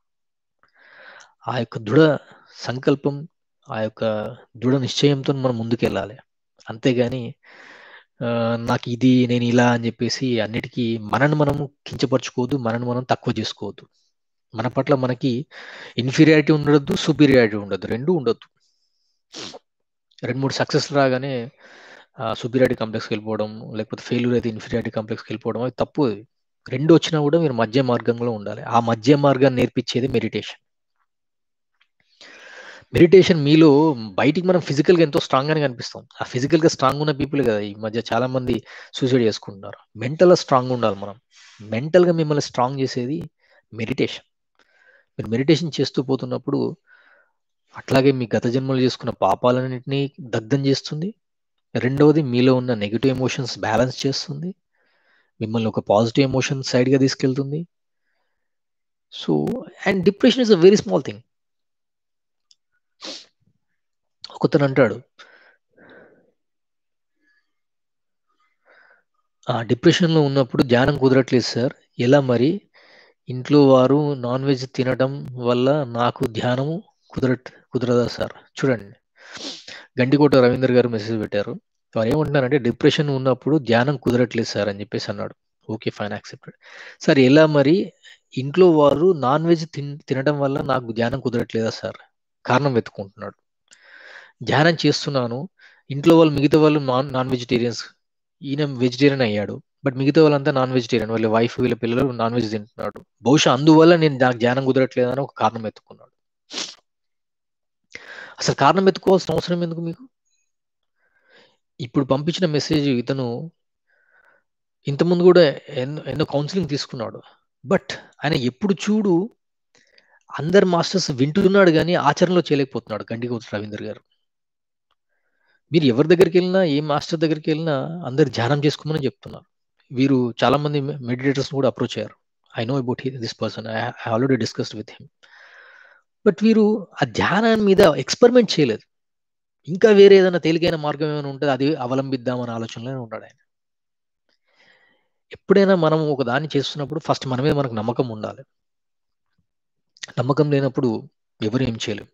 ఆ యొక్క దృఢ సంకల్పం, ఆ యొక్క దృఢ నిశ్చయంతోని మనం ముందుకెళ్ళాలి. అంతేగాని ఆహ్, నాకు ఇది నేను ఇలా అని చెప్పేసి అన్నిటికి మనల్ని మనము కించపరుచుకోవద్దు. మనల్ని మనం తక్కువ చేసుకోవద్దు. మన పట్ల మనకి ఇన్ఫీరియారిటీ ఉండొద్దు. సుపీరియారిటీ ఉండొద్దు. 2 ఉండొద్దు. 2, 3 సక్సెస్‌లు రాగానే ఆహ్, సుపీరియారిటీ కాంప్లెక్స్‌కి వెళ్ళిపోవడం, లేకపోతే ఫెయిల్యూర్ అయితే ఇన్ఫీరియారిటీ కాంప్లెక్స్‌కి వెళ్ళిపోవడం అది తప్పు అది. 2 వచ్చినా కూడా మీరు మధ్య మార్గంలో ఉండాలి. ఆ మధ్య మార్గాన్ని నేర్పించేది మెడిటేషన్. మెడిటేషన్ మీలో బయటికి మనం ఫిజికల్‌గా ఎంతో స్ట్రాంగ్‌గానే కనిపిస్తాం. ఆ ఫిజికల్‌గా స్ట్రాంగ్ ఉన్న పీపుల్ కదా! ఈ మధ్య చాలా మంది సూసైడ్ చేసుకుంటున్నారు. మెంటల్‌గా స్ట్రాంగ్‌గా ఉండాలి మనం. మెంటల్‌గా మిమ్మల్ని స్ట్రాంగ్ చేసేది మెడిటేషన్. మీరు మెడిటేషన్ చేస్తూ పోతున్నప్పుడు అట్లాగే మీ గత జన్మలో చేసుకున్న పాపాలన్నిటిని దగ్ధం చేస్తుంది. రెండవది మీలో ఉన్న నెగెటివ్ ఎమోషన్స్ బ్యాలెన్స్ చేస్తుంది. మిమ్మల్ని ఒక పాజిటివ్ ఎమోషన్ సైడ్‌గా తీసుకెళ్తుంది. So and depression is a very small thing. ఒకతను అంటాడు ఆ! డిప్రెషన్‌లో ఉన్నప్పుడు ధ్యానం కుదరట్లేదు సార్. ఎలా మరి? ఇంట్లో వారు నాన్ వెజ్ తినడం వల్ల నాకు ధ్యానము కుదరట్ కుదరదా సార్? చూడండి. గండికోట రవీందర్ గారు మెసేజ్ పెట్టారు. వారు ఏమంటున్నారంటే డిప్రెషన్ ఉన్నప్పుడు ధ్యానం కుదరట్లేదు సార్ అని చెప్పేసి అన్నాడు. ఓకే. Fine accepted. సార్ ఎలా మరి ఇంట్లో వారు నాన్ వెజ్ తిన్ తినడం వల్ల నాకు ధ్యానం కుదరట్లేదా సార్? కారణం వెతుక్కుంటున్నాడు. ధ్యానం చేస్తున్నాను. ఇంట్లో వాళ్ళు మిగతా వాళ్ళు నాన్ నాన్ వెజిటేరియన్స్. ఈయన వెజిటేరియన్ అయ్యాడు. బట్ మిగతా వాళ్ళంతా నాన్ వెజిటేరియన్. వీళ్ళ వైఫ్, వీళ్ళ పిల్లలు నాన్ వెజ్ తింటున్నాడు. బహుశా అందువల్ల నేను నాకు ధ్యానం కుదరట్లేదని ఒక కారణం వెతుక్కున్నాడు. అసలు కారణం వెతుక్కోవాల్సిన అవసరం ఎందుకు మీకు? ఇప్పుడు పంపించిన మెసేజ్ ఇతను ఇంతకుముందు కూడా ఎన్నో ఎన్నో కౌన్సెలింగ్ తీసుకున్నాడు. బట్ ఆయన ఎప్పుడు చూడు అందరు మాస్టర్స్ వింటున్నాడు గానీ ఆచరణలో చేయలేకపోతున్నాడు గండికోట రవీందర్ గారు. మీరు ఎవరి దగ్గరికెళ్ళినా, ఏ మాస్టర్ దగ్గరికెళ్ళినా అందరూ ధ్యానం చేసుకోమని చెప్తున్నారు. వీరు చాలా మంది మె మెడిటేటర్స్‌ని కూడా అప్రోచ్ అయ్యారు. I know about he this person. I I already discussed with him. But వీరు ఆ ధ్యానం మీద ఎక్స్‌పెరిమెంట్ చేయలేదు. ఇంకా వేరే ఏదైనా తేలికైన మార్గం ఏమైనా ఉంటే అది అవలంబిద్దాం అనే ఆలోచనలోనే ఉన్నాడాయన. ఎప్పుడైనా మనం ఒక దాన్ని చేస్తున్నప్పుడు ఫస్ట్ మన మీద మనకు నమ్మకం ఉండాలి. నమ్మకం లేనప్పుడు ఎవరు ఏం చేయలేం.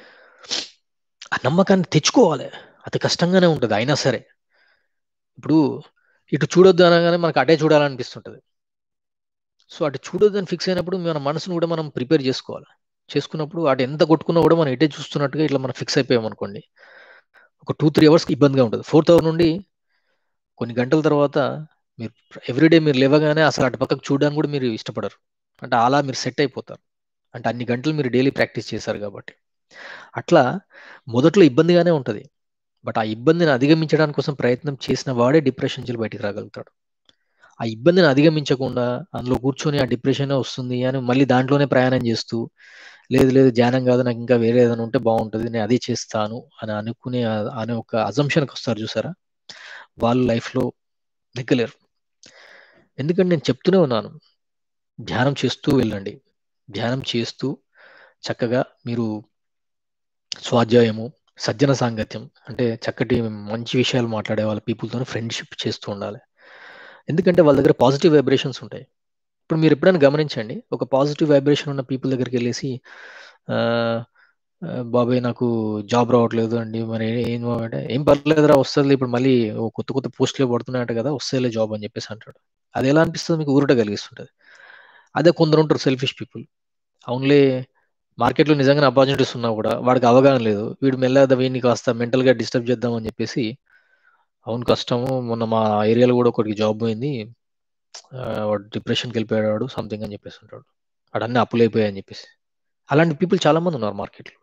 ఆ నమ్మకాన్ని తెచ్చుకోవాలి. అతి కష్టంగానే ఉంటది. అయినా సరే. ఇప్పుడు ఇటు చూడొద్దు అనగానే మనకు అటే చూడాలనిపిస్తుంటది. సో, అటు చూడొద్దని ఫిక్స్ అయినప్పుడు మన మనసును కూడా మనం ప్రిపేర్ చేసుకోవాలి. చేసుకున్నప్పుడు అటు ఎంత కొట్టుకున్నా కూడా మనం ఎటే చూస్తున్నట్టుగా ఇట్లా మనం ఫిక్స్ అయిపోయామనుకోండి. ఒక 2, 3 అవర్స్‌కి ఇబ్బందిగా ఉంటది. ఫోర్త్ అవర్ నుండి కొన్ని గంటల తర్వాత మీరు ఎవ్రీడే మీరు లేవగానే అసలు అటు పక్కకు చూడడానికి కూడా మీరు ఇష్టపడరు. అంటే అలా మీరు సెట్ అయిపోతారు. అంటే అన్ని గంటలు మీరు డైలీ ప్రాక్టీస్ చేశారు కాబట్టి. అట్లా మొదట్లో ఇబ్బందిగానే ఉంటది. బట్ ఆ ఇబ్బందిని అధిగమించడానికి కోసం ప్రయత్నం చేసిన వాడే డిప్రెషన్ నుంచి బయటికి రాగలుగుతాడు. ఆ ఇబ్బందిని అధిగమించకుండా అందులో కూర్చొని ఆ డిప్రెషనే వస్తుంది అని మళ్ళీ దాంట్లోనే ప్రయాణం చేస్తూ లేదు లేదు ధ్యానం కాదు నాకు ఇంకా వేరే ఏదైనా ఉంటే బాగుంటది. నేను అదే చేస్తాను అని అనుకునే అనే ఒక అజంప్షన్‌కి వస్తారు చూసారా? వాళ్ళు లైఫ్‌లో నెగ్గలేరు. ఎందుకంటే నేను చెప్తూనే ఉన్నాను. ధ్యానం చేస్తూ వెళ్ళండి. ధ్యానం చేస్తూ చక్కగా మీరు స్వాధ్యాయము, సజ్జన సాంగత్యం అంటే చక్కటి మంచి విషయాలు మాట్లాడే వాళ్ళ పీపుల్‌తోని ఫ్రెండ్‌షిప్ చేస్తూ ఉండాలి. ఎందుకంటే వాళ్ళ దగ్గర పాజిటివ్ వైబ్రేషన్స్ ఉంటాయి. ఇప్పుడు మీరు ఎప్పుడైనా గమనించండి. ఒక పాజిటివ్ వైబ్రేషన్ ఉన్న పీపుల్ దగ్గరికెళ్ళేసి ఆహ్, ఆహ్, బాబాయ్ నాకు జాబ్ రావట్లేదు అండి. మరి ఏం అంటే ఏం పర్లేదురా వస్తదిలే ఇప్పుడు మళ్ళీ ఓ కొత్త కొత్త పోస్టులే పడుతున్నాయట కదా! వస్తాయిలే జాబ్ అని చెప్పేసి అంటాడు. అది ఎలా అనిపిస్తది మీకు ఊరట కలిగిస్తుంటది. అదే కొందరు ఉంటారు సెల్ఫిష్ పీపుల్. అవునులే మార్కెట్‌లో నిజంగానే అపార్చునిటీస్ ఉన్నా కూడా వాడికి అవగాహన లేదు. వీడు మెల్లగా వీడిని కాస్త మెంటల్‌గా డిస్టర్బ్ చేద్దాం అని చెప్పేసి అవును కష్టము. మొన్న మా ఏరియాలో కూడా ఒకడికి జాబ్ పోయింది. ఆహ్, వాడు డిప్రెషన్‌కెళ్ళిపోయాడు వాడు సంథింగ్ అని చెప్పేసి అంటాడు. వాడన్నీ అప్పులైపోయాయి అని చెప్పేసి. అలాంటి పీపుల్ చాలా మంది ఉన్నారు మార్కెట్‌లో.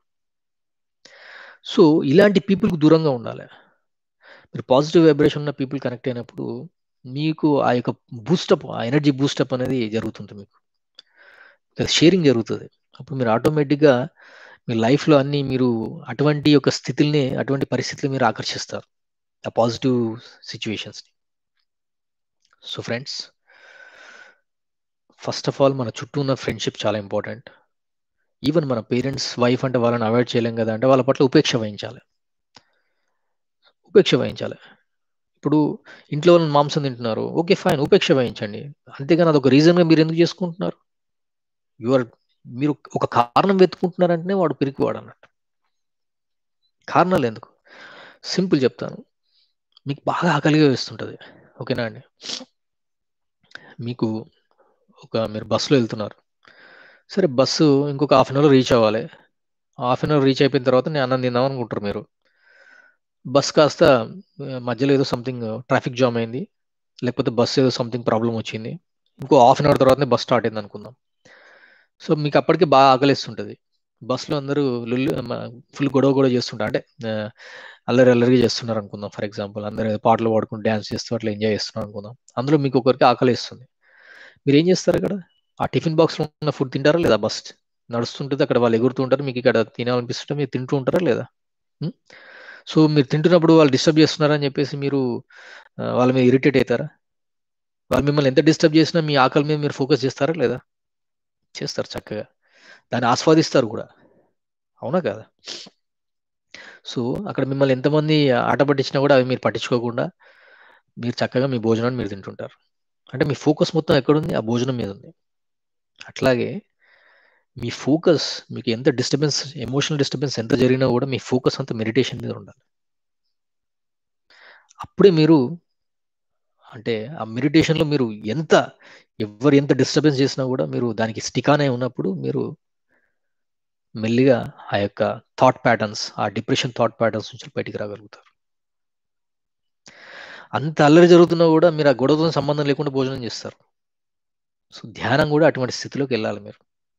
సో, ఇలాంటి పీపుల్‌కి దూరంగా ఉండాలి. మీరు పాజిటివ్ వైబ్రేషన్ ఉన్న పీపుల్ కనెక్ట్ అయినప్పుడు మీకు ఆ యొక్క బూస్టప్ ఆ ఎనర్జీ బూస్టప్ అనేది జరుగుతుంది మీకు. షేరింగ్ జరుగుతది. అప్పుడు మీరు ఆటోమేటిక్‌గా మీ లైఫ్‌లో అన్నీ మీరు అటువంటి యొక్క స్థితుల్ని, అటువంటి పరిస్థితులు మీరు ఆకర్షిస్తారు. ఆ పాజిటివ్ సిట్యుయేషన్స్‌ని. So, friends first of all మన చుట్టూ ఉన్న ఫ్రెండ్‌షిప్ చాలా ఇంపార్టెంట్. ఈవెన్ మన పేరెంట్స్, వైఫ్ అంటే వాళ్ళని అవాయిడ్ చేయలేం కదా! అంటే వాళ్ళ పట్ల ఉపేక్ష వహించాలి. ఉపేక్ష వహించాలి ఇప్పుడు ఇంట్లో వాళ్ళని మాంసం తింటున్నారు ఓకే ఫైన్ ఉపేక్ష వహించండి అంతేగాని అదొక రీజన్గా మీరు ఎందుకు చేసుకుంటున్నారు యువర్ మీరు ఒక కారణం వెతుకుంటున్నారంటేనే వాడు పిరికివాడు అన్నట్టు కారణాలు ఎందుకు సింపుల్ చెప్తాను మీకు బాగా ఆకలిగా వేస్తుంటుంది ఓకేనా అండి మీకు ఒక మీరు బస్సులో వెళ్తున్నారు సరే బస్సు ఇంకొక హాఫ్ అన్ అవర్ రీచ్ అవ్వాలి హాఫ్ అన్ అవర్ రీచ్ అయిపోయిన తర్వాత నేను అన్నం తిందాం అనుకుంటారు మీరు బస్ కాస్త మధ్యలో ఏదో సంథింగ్ ట్రాఫిక్ జామ్ అయింది లేకపోతే బస్సు ఏదో సంథింగ్ ప్రాబ్లం వచ్చింది ఇంకో హాఫ్ అన్ అవర్ తర్వాతనే బస్ స్టార్ట్ అయింది అనుకుందాం సో మీకు అప్పటికి బాగా ఆకలిస్తుంటుంది బస్సులో అందరూ లుల్లు ఫుల్ గొడవ గొడవ చేస్తుంటారు అంటే అల్లరి అల్లరిగా చేస్తున్నారు అనుకుందాం ఫర్ ఎగ్జాంపుల్ అందరూ పాటలు పాడుకుంటూ డ్యాన్స్ చేస్తూ అట్లా ఎంజాయ్ చేస్తున్నారు అనుకుందాం అందులో మీకు ఒకరికి ఆకలిస్తుంది మీరు ఏం చేస్తారు అక్కడ ఆ టిఫిన్ బాక్స్లో ఉన్న ఫుడ్ తింటారా లేదా బస్ నడుస్తుంటుంది అక్కడ వాళ్ళు ఎగురుతూ ఉంటారు మీకు ఇక్కడ తినాలనిపిస్తుంటే మీరు తింటూ ఉంటారా లేదా సో మీరు తింటున్నప్పుడు వాళ్ళు డిస్టర్బ్ చేస్తున్నారని చెప్పేసి మీరు వాళ్ళ మీద ఇరిటేట్ అవుతారా వాళ్ళు మిమ్మల్ని ఎంత డిస్టర్బ్ చేసినా మీ ఆకలి మీద మీరు ఫోకస్ చేస్తారా లేదా చేస్తారు చక్కగా దాన్ని ఆస్వాదిస్తారు కూడా అవునా కదా సో అక్కడ మిమ్మల్ని ఎంతమంది ఆట పట్టించినా కూడా అవి మీరు పట్టించుకోకుండా మీరు చక్కగా మీ భోజనాన్ని మీరు తింటుంటారు అంటే మీ ఫోకస్ మొత్తం ఎక్కడుంది ఆ భోజనం మీద ఉంది అట్లాగే మీ ఫోకస్ మీకు ఎంత డిస్టర్బెన్స్ ఎమోషనల్ డిస్టర్బెన్స్ ఎంత జరిగినా కూడా మీ ఫోకస్ అంతా మెడిటేషన్ మీద ఉండాలి అప్పుడే మీరు అంటే ఆ మెడిటేషన్లో మీరు ఎంత ఎవరు ఎంత డిస్టర్బెన్స్ చేసినా కూడా మీరు దానికి స్టికానే ఉన్నప్పుడు మీరు మెల్లిగా ఆ యొక్క థాట్ ప్యాటర్న్స్ ఆ డిప్రెషన్ థాట్ ప్యాటర్న్స్ నుంచి బయటికి రాగలుగుతారు అంత అల్లరి జరుగుతున్నా కూడా మీరు ఆ గొడవతో సంబంధం లేకుండా భోజనం చేస్తారు సో ధ్యానం కూడా అటువంటి స్థితిలోకి వెళ్ళాలి మీరు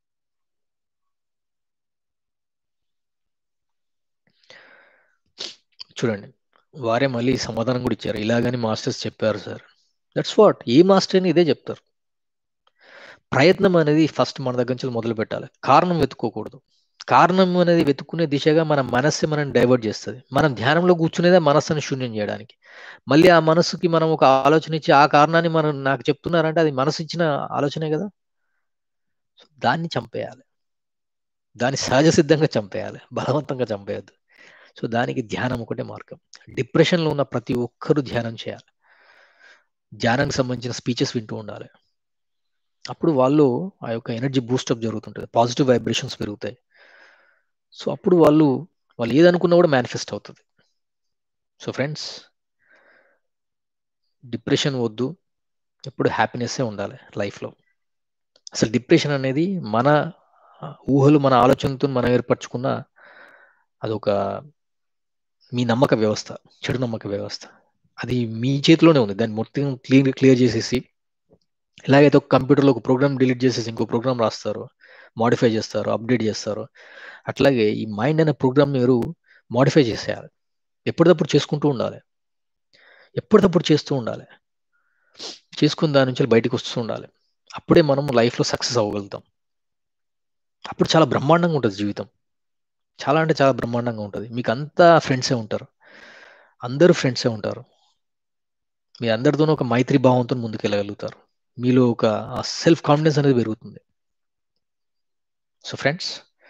చూడండి వారే మళ్ళీ సమాధానం కూడా ఇచ్చారు ఇలాగని మాస్టర్స్ చెప్పారు sir that's what a master అని ఇదే చెప్తారు ప్రయత్నం అనేది ఫస్ట్ మన దగ్గర నుంచి మొదలు పెట్టాలి కారణం వెతుక్కోకూడదు కారణం అనేది వెతుక్కునే దిశగా మన మనస్సు మనం డైవర్ట్ చేస్తుంది మనం ధ్యానంలో కూర్చునేదే మనస్సును శూన్యం చేయడానికి మళ్ళీ ఆ మనసుకి మనం ఒక ఆలోచన ఇచ్చి ఆ కారణాన్ని మనం నాకు చెప్తున్నారంటే అది మనసు ఇచ్చిన ఆలోచనే కదా దాన్ని చంపేయాలి దాన్ని సహజ సిద్ధంగా చంపేయాలి బలవంతంగా చంపేయద్దు సో దానికి ధ్యానం ఒకటే మార్గం డిప్రెషన్లో ఉన్న ప్రతి ఒక్కరూ ధ్యానం చేయాలి ధ్యానానికి సంబంధించిన స్పీచెస్ వింటూ ఉండాలి అప్పుడు వాళ్ళు ఆ యొక్క ఎనర్జీ బూస్టప్ జరుగుతుంటుంది పాజిటివ్ వైబ్రేషన్స్ పెరుగుతాయి సో అప్పుడు వాళ్ళు వాళ్ళు ఏదనుకున్నా కూడా మేనిఫెస్ట్ అవుతుంది సో ఫ్రెండ్స్ డిప్రెషన్ వద్దు ఎప్పుడు హ్యాపీనెస్సే ఉండాలి లైఫ్లో అసలు డిప్రెషన్ అనేది మన ఊహలు మన ఆలోచనతో మనం ఏర్పరచుకున్న అదొక మీ నమ్మక వ్యవస్థ చెడు నమ్మక వ్యవస్థ అది మీ చేతిలోనే ఉంది దాన్ని మొత్తం క్లియర్ క్లియర్ చేసేసి ఎలాగైతే ఒక కంప్యూటర్లో ఒక ప్రోగ్రామ్ డిలీట్ చేసేసి ఇంకో ప్రోగ్రామ్ రాస్తారు మాడిఫై చేస్తారు అప్డేట్ చేస్తారు అట్లాగే ఈ మైండ్ అనే ప్రోగ్రామ్ మీరు మాడిఫై చేసేయాలి ఎప్పటికప్పుడు చేసుకుంటూ ఉండాలి ఎప్పటికప్పుడు చేస్తూ ఉండాలి చేసుకుని దాని నుంచి బయటకు వస్తూ ఉండాలి అప్పుడే మనం లైఫ్లో సక్సెస్ అవ్వగలుగుతాం అప్పుడు చాలా బ్రహ్మాండంగా ఉంటుంది జీవితం చాలా అంటే చాలా బ్రహ్మాండంగా ఉంటుంది మీకు అంతా ఫ్రెండ్సే ఉంటారు అందరూ ఫ్రెండ్సే ఉంటారు మీ అందరితోనూ ఒక మైత్రి భావంతో ముందుకెళ్ళగలుగుతారు మీలో ఒక సెల్ఫ్ కాన్ఫిడెన్స్ అనేది పెరుగుతుంది so friends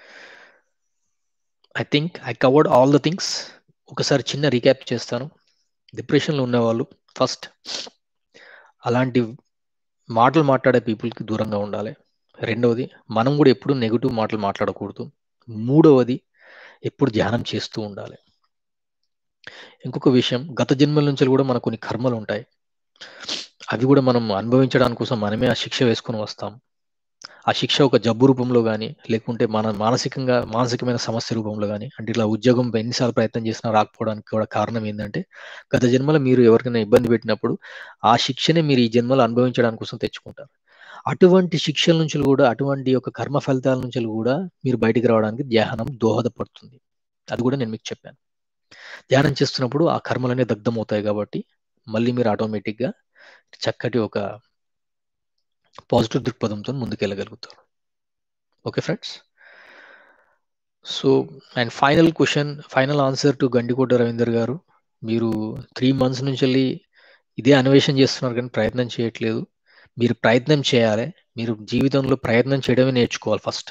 I think I covered all the things ఒకసారి చిన్న రీక్యాప్ చేస్తాను డిప్రెషన్లో ఉన్నవాళ్ళు ఫస్ట్ అలాంటి మాటలు మాట్లాడే పీపుల్కి దూరంగా ఉండాలి రెండవది మనం కూడా ఎప్పుడు నెగిటివ్ మాటలు మాట్లాడకూడదు మూడవది ఎప్పుడు ధ్యానం చేస్తూ ఉండాలి ఇంకొక విషయం గత జన్మల నుంచి కూడా మనకు కొన్ని కర్మలు ఉంటాయి అవి కూడా మనం అనుభవించడానికి కోసం మనమే ఆ శిక్ష వేసుకొని వస్తాం ఆ శిక్ష ఒక జబ్బు రూపంలో కానీ లేకుంటే మన మానసికంగా మానసికమైన సమస్య రూపంలో కానీ అంటే ఇట్లా ఉద్యోగం ఎన్నిసార్లు ప్రయత్నం చేసినా రాకపోవడానికి కూడా కారణం ఏంటంటే గత జన్మలో మీరు ఎవరికైనా ఇబ్బంది పెట్టినప్పుడు ఆ శిక్షనే మీరు ఈ జన్మలో అనుభవించడానికి కోసం తెచ్చుకుంటారు అటువంటి శిక్షల నుంచి కూడా అటువంటి యొక్క కర్మ ఫలితాల నుంచి కూడా మీరు బయటికి రావడానికి ధ్యానం దోహదపడుతుంది అది కూడా నేను మీకు చెప్పాను ధ్యానం చేస్తున్నప్పుడు ఆ కర్మలనే దగ్ధమవుతాయి కాబట్టి మళ్ళీ మీరు ఆటోమేటిక్గా చక్కటి ఒక పాజిటివ్ దృక్పథంతో ముందుకెళ్ళగలుగుతారు okay friends so and final question final answer to Gandikota Ravinder గారు మీరు త్రీ మంత్స్ నుంచి వెళ్ళి ఇదే అన్వేషణ చేస్తున్నారు కానీ ప్రయత్నం చేయట్లేదు మీరు ప్రయత్నం చేయాలి మీరు జీవితంలో ప్రయత్నం చేయడమే నేర్చుకోవాలి ఫస్ట్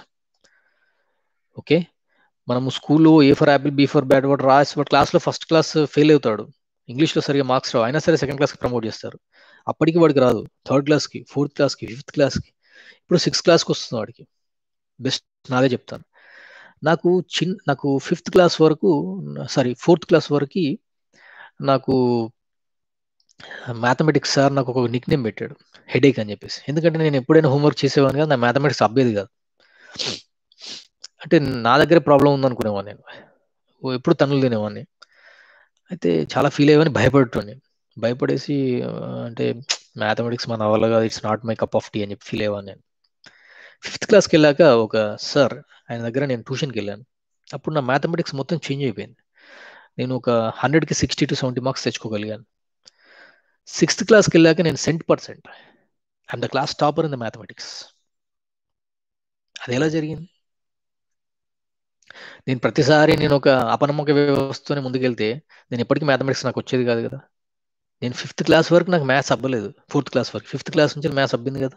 ఓకే మనము స్కూల్లో A for apple B for bad వాడు రాసి వాడు క్లాస్లో ఫస్ట్ క్లాస్ ఫెయిల్ అవుతాడు ఇంగ్లీష్లో సరిగా మార్క్స్ రావు అయినా సరే సెకండ్ క్లాస్కి ప్రమోట్ చేస్తారు అప్పటికి వాడికి రాదు థర్డ్ క్లాస్కి ఫోర్త్ క్లాస్కి ఫిఫ్త్ క్లాస్కి ఇప్పుడు సిక్స్త్ క్లాస్కి వస్తుంది వాడికి బెస్ట్ నాదే చెప్తాను నాకు చిన్ నాకు ఫిఫ్త్ క్లాస్ వరకు సారీ ఫోర్త్ క్లాస్ వరకు నాకు మ్యాథమెటిక్స్ సార్ నాకు ఒక నిక్ నేమ్ పెట్టాడు హెడేక్ అని చెప్పేసి ఎందుకంటే నేను ఎప్పుడైనా హోంవర్క్ చేసేవాడిని కదా నా మ్యాథమెటిక్స్ అబ్బేది కాదు అంటే నా దగ్గర ప్రాబ్లం ఉందనుకునేవాడిని నేను ఎప్పుడు తనులు తినేవాడిని అయితే చాలా ఫీల్ అయ్యేవాడిని భయపడుతుండే భయపడేసి అంటే మ్యాథమెటిక్స్ మన వల్ల కాదు it's not my cup of tea అని చెప్పి ఫీల్ అయ్యేవాడిని నేను ఫిఫ్త్ క్లాస్కి వెళ్ళాక ఒక సార్ ఆయన దగ్గర నేను ట్యూషన్కి వెళ్ళాను అప్పుడు నా మ్యాథమెటిక్స్ మొత్తం చేంజ్ అయిపోయింది నేను ఒక హండ్రెడ్కి సిక్స్టీ టు సెవెంటీ మార్క్స్ తెచ్చుకోగలిగాను సిక్స్త్ క్లాస్కి వెళ్ళాక నేను cent percent I'm the class topper in the mathematics అది ఎలా జరిగింది నేను ప్రతిసారి నేను ఒక అపనమ్మక వ్యవస్థతోనే ముందుకెళ్తే నేను ఎప్పటికీ మ్యాథమెటిక్స్ నాకు వచ్చేది కాదు కదా నేను ఫిఫ్త్ క్లాస్ వరకు నాకు మ్యాథ్స్ అవ్వలేదు ఫోర్త్ క్లాస్ వరకు ఫిఫ్త్ క్లాస్ నుంచి మ్యాథ్స్ అబ్బింది కదా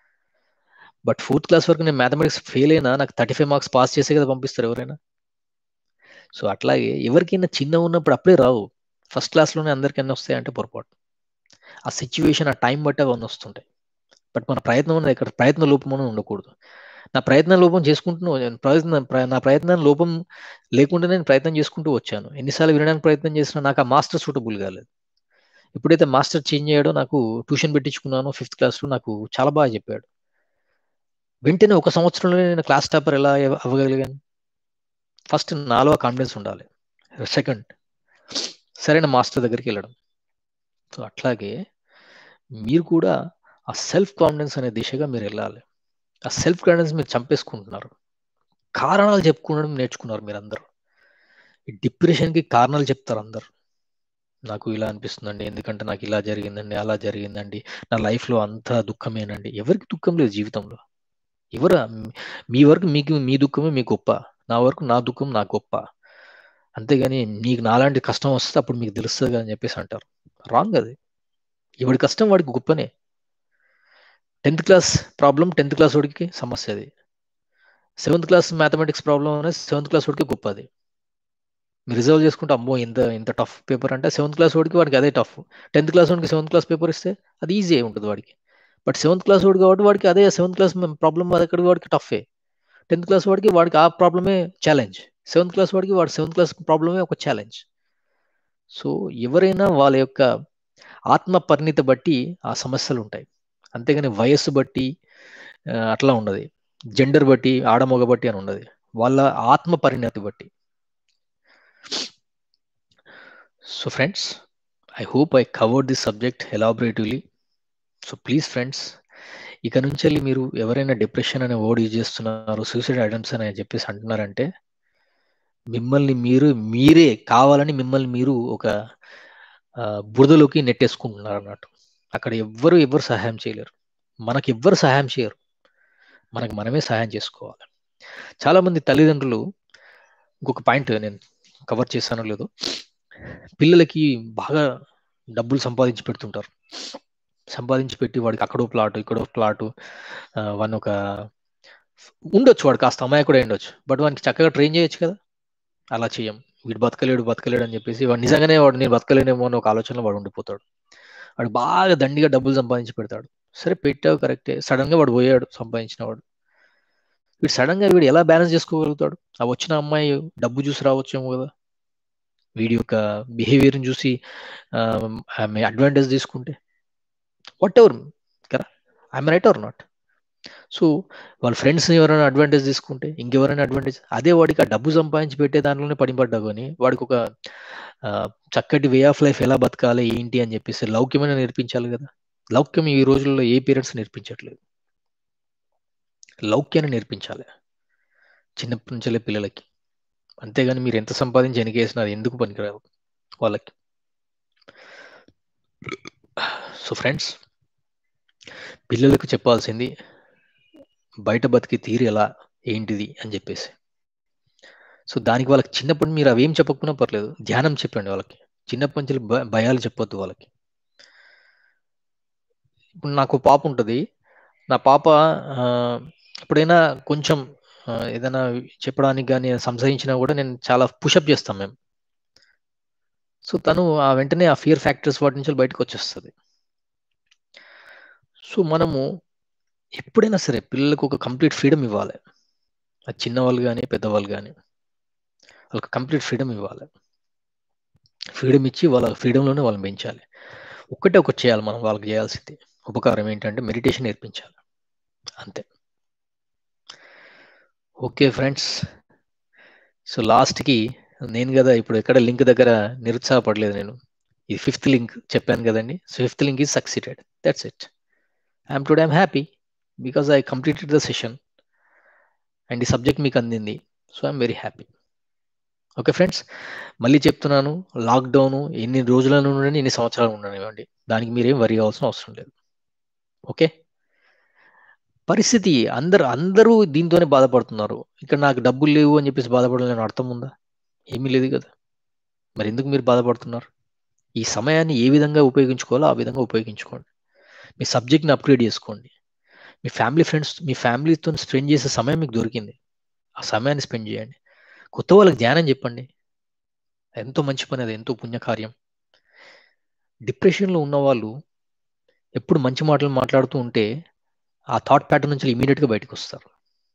బట్ ఫోర్త్ క్లాస్ వరకు నేను మ్యాథమెటిక్స్ ఫెయిల్ అయినా నాకు థర్టీ ఫైవ్ మార్క్స్ పాస్ చేసే కదా పంపిస్తారు ఎవరైనా సో అట్లాగే ఎవరికైనా చిన్న ఉన్నప్పుడు అప్పుడే రావు ఫస్ట్ క్లాస్లోనే అందరికి అన్నీ వస్తాయి అంటే పొరపాటు ఆ సిచ్యువేషన్ ఆ టైం బట్టి అవన్నీ వస్తుంటాయి బట్ మన ప్రయత్నం అనేది ఇక్కడ ప్రయత్న లోపం అనేది ఉండకూడదు నా ప్రయత్న లోపం చేసుకుంటూ ప్రయత్నం నా ప్రయత్నం లోపం లేకుండా నేను ప్రయత్నం చేసుకుంటూ వచ్చాను ఎన్నిసార్లు వినడానికి ప్రయత్నం చేసినా నాకు ఆ మాస్టర్ సూటబుల్ కాలేదు ఎప్పుడైతే మాస్టర్ చేంజ్ అయ్యాడో నాకు ట్యూషన్ పెట్టించుకున్నాను ఫిఫ్త్ క్లాస్లో నాకు చాలా బాగా చెప్పాడు వెంటనే ఒక సంవత్సరంలో నేను క్లాస్ టాపర్ ఎలా అవ్వగలిగాను ఫస్ట్ నాలో కాన్ఫిడెన్స్ ఉండాలి సెకండ్ సరైన మాస్టర్ దగ్గరికి వెళ్ళడం సో అట్లాగే మీరు కూడా ఆ సెల్ఫ్ కాన్ఫిడెన్స్ అనే దిశగా మీరు వెళ్ళాలి ఆ సెల్ఫ్ కాన్ఫిడెన్స్ మీరు చంపేసుకుంటున్నారు కారణాలు చెప్పుకోవడం నేర్చుకున్నారు మీరు అందరూ ఈ డిప్రెషన్కి కారణాలు చెప్తారు అందరు నాకు ఇలా అనిపిస్తుందండి ఎందుకంటే నాకు ఇలా జరిగిందండి అలా జరిగిందండి నా లైఫ్లో అంతా దుఃఖమేనండి ఎవరికి దుఃఖం లేదు జీవితంలో ఎవరు మీ వరకు మీకు మీ దుఃఖమే మీ గొప్ప నా వరకు నా దుఃఖం నా గొప్ప అంతేగాని మీకు నాలాంటి కష్టం వస్తే అప్పుడు మీకు తెలుస్తుంది అని చెప్పేసి అంటారు రాంగ్ అది ఎవడి కష్టం వాడికి గొప్పనే tenth class problem tenth class వాడికి సమస్య అది సెవెంత్ క్లాస్ మ్యాథమెటిక్స్ ప్రాబ్లం అనేది సెవెంత్ క్లాస్ వాడికి గొప్ప అది మీరు రిజర్వ్ చేసుకుంటే అమ్మో ఇంత ఇంత టఫ్ పేపర్ అంటే సెవెంత్ క్లాస్ వాడికి వాడికి అదే టఫ్ టెన్త్ క్లాస్ వాడికి సెవెంత్ క్లాస్ పేపర్ ఇస్తే అది ఈజీ ఉంటుంది వాడికి బట్ సెవెంత్ క్లాస్ వాడు కాబట్టి వాడికి అదే సెవెంత్ క్లాస్ ప్రాబ్లం అక్కడ వాడికి టఫే టెన్త్ క్లాస్ వాడికి వాడికి ఆ ప్రాబ్లమే ఛాలెంజ్ సెవెంత్ క్లాస్ వాడికి వాడి సెవెంత్ క్లాస్ ప్రాబ్లమే ఒక ఛాలెంజ్ సో ఎవరైనా వాళ్ళ యొక్క ఆత్మ పరిణితి బట్టి ఆ సమస్యలు ఉంటాయి అంతేగాని వయస్సు బట్టి అట్లా ఉండదు జెండర్ బట్టి ఆడమొగ బట్టి అని ఉండదు వాళ్ళ ఆత్మ పరిణతి బట్టి so friends I hope I covered this subject elaboratively so please friends ఇక నుంచి వెళ్ళి మీరు ఎవరైనా డిప్రెషన్ అనే వర్డ్ యూజ్ చేస్తున్నారు సూసైడ్ అటెంప్ట్స్ అని చెప్పేసి అంటున్నారంటే మిమ్మల్ని మీరు మీరే కావాలని మిమ్మల్ని మీరు ఒక బురదలోకి నెట్టేసుకుంటున్నారు అన్నట్టు అక్కడ ఎవ్వరు ఎవ్వరు సహాయం చేయలేరు మనకి ఎవ్వరు సహాయం చేయరు మనకు మనమే సహాయం చేసుకోవాలి చాలామంది తల్లిదండ్రులు ఇంకొక పాయింట్ నేను కవర్ చేశానో లేదో పిల్లలకి బాగా డబ్బులు సంపాదించి పెడుతుంటారు సంపాదించి పెట్టి వాడికి అక్కడో ప్లాటు ఇక్కడో ప్లాటు వాడిని ఒక ఉండొచ్చు వాడు కాస్త అమ్మాయి కూడా ఉండొచ్చు బట్ వానికి చక్కగా ట్రైన్ చేయొచ్చు కదా అలా చేయం వీడు బతకలేడు బతకలేడు అని చెప్పేసి వాడు నిజంగానే వాడు నేను బతకలేనేమో అని ఒక ఆలోచనలో వాడు ఉండిపోతాడు వాడు బాగా దండిగా డబ్బులు సంపాదించి పెడతాడు సరే పెట్టావు కరెక్టే సడన్ గా వాడు పోయాడు సంపాదించిన వాడు వీడు సడన్ గా వీడు ఎలా బ్యాలెన్స్ చేసుకోగలుగుతాడు ఆ వచ్చిన అమ్మాయి డబ్బు చూసి రావచ్చేమో కదా వీడి యొక్క బిహేవియర్ని చూసి ఆమె అడ్వాంటేజ్ తీసుకుంటే వాట్ ఎవర్ కదా I'm right or not so వాళ్ళ ఫ్రెండ్స్ ఎవరైనా అడ్వాంటేజ్ తీసుకుంటే ఇంకెవరైనా అడ్వాంటేజ్ అదే వాడికి ఆ డబ్బు సంపాదించి పెట్టే దాంట్లోనే పడిపడ్డా కానీ వాడికి ఒక చక్కటి వే ఆఫ్ లైఫ్ ఎలా బతకాలి ఏంటి అని చెప్పేసి లౌక్యమైన నేర్పించాలి కదా లౌక్యం ఈ రోజుల్లో ఏ పేరెంట్స్ నేర్పించట్లేదు లౌక్యాన్ని నేర్పించాలి చిన్నప్పటి నుంచే పిల్లలకి అంతేగాని మీరు ఎంత సంపాదించి ఎనికేసినా అది ఎందుకు పనికిరాదు వాళ్ళకి సో ఫ్రెండ్స్ పిల్లలకు చెప్పాల్సింది బయట బతికి తీరు ఎలా ఏంటిది అని చెప్పేసి సో దానికి వాళ్ళకి చిన్నప్పటి మీరు అవేం చెప్పకపోయినా పర్లేదు ధ్యానం చెప్పండి వాళ్ళకి చిన్నప్పటి నుంచి భయాలు చెప్పొద్దు వాళ్ళకి ఇప్పుడు నాకు పాప ఉంటుంది నా పాప ఎప్పుడైనా కొంచెం ఏదైనా చెప్పడానికి కానీ సంశయించినా కూడా నేను చాలా పుషప్ చేస్తాం మేము సో తను ఆ వెంటనే ఆ ఫియర్ ఫ్యాక్టర్స్ వాటి నుంచి బయటకు వచ్చేస్తుంది సో మనము ఎప్పుడైనా సరే పిల్లలకు ఒక కంప్లీట్ ఫ్రీడమ్ ఇవ్వాలి అది చిన్నవాళ్ళు కానీ పెద్దవాళ్ళు కానీ వాళ్ళకి కంప్లీట్ ఫ్రీడమ్ ఇవ్వాలి ఫ్రీడమ్ ఇచ్చి వాళ్ళ ఫ్రీడంలోనే వాళ్ళని పెంచాలి ఒక్కటే ఒకటి చేయాలి మనం వాళ్ళకి చేయాల్సింది ఉపకారం ఏంటంటే మెడిటేషన్ నేర్పించాలి అంతే ఓకే ఫ్రెండ్స్ సో లాస్ట్కి నేను కదా ఇప్పుడు ఎక్కడ లింక్ దగ్గర నిరుత్సాహపడలేదు నేను ఇది ఫిఫ్త్ లింక్ చెప్పాను కదండి so fifth link is succeeded that's it I'm today I'm happy because I completed the session and ఈ సబ్జెక్ట్ మీకు అందింది so I'm very happy okay friends మళ్ళీ చెప్తున్నాను లాక్డౌన్ ఎన్ని రోజులను ఉండండి ఎన్ని సంవత్సరాలు ఉండనివ్వండి దానికి మీరేం వరి కావాల్సిన అవసరం లేదు ఓకే పరిస్థితి అందరు అందరూ దీంతోనే బాధపడుతున్నారు ఇక్కడ నాకు డబ్బులు లేవు అని చెప్పేసి బాధపడాలని అర్థం ఉందా ఏమీ లేదు కదా మరి ఎందుకు మీరు బాధపడుతున్నారు ఈ సమయాన్ని ఏ విధంగా ఉపయోగించుకోవాలో ఆ విధంగా ఉపయోగించుకోండి మీ సబ్జెక్ట్ని అప్గ్రేడ్ చేసుకోండి మీ ఫ్యామిలీ ఫ్రెండ్స్ మీ ఫ్యామిలీతో స్పెండ్ చేసే సమయం మీకు దొరికింది ఆ సమయాన్ని స్పెండ్ చేయండి కొత్త వాళ్ళకి ధ్యానం చెప్పండి ఎంతో మంచి పని అది ఎంతో పుణ్యకార్యం డిప్రెషన్లో ఉన్న వాళ్ళు ఎప్పుడు మంచి మాటలు మాట్లాడుతూ ఉంటే ఆ థాట్ ప్యాటర్న్ నుంచి ఇమీడియట్గా బయటకు వస్తారు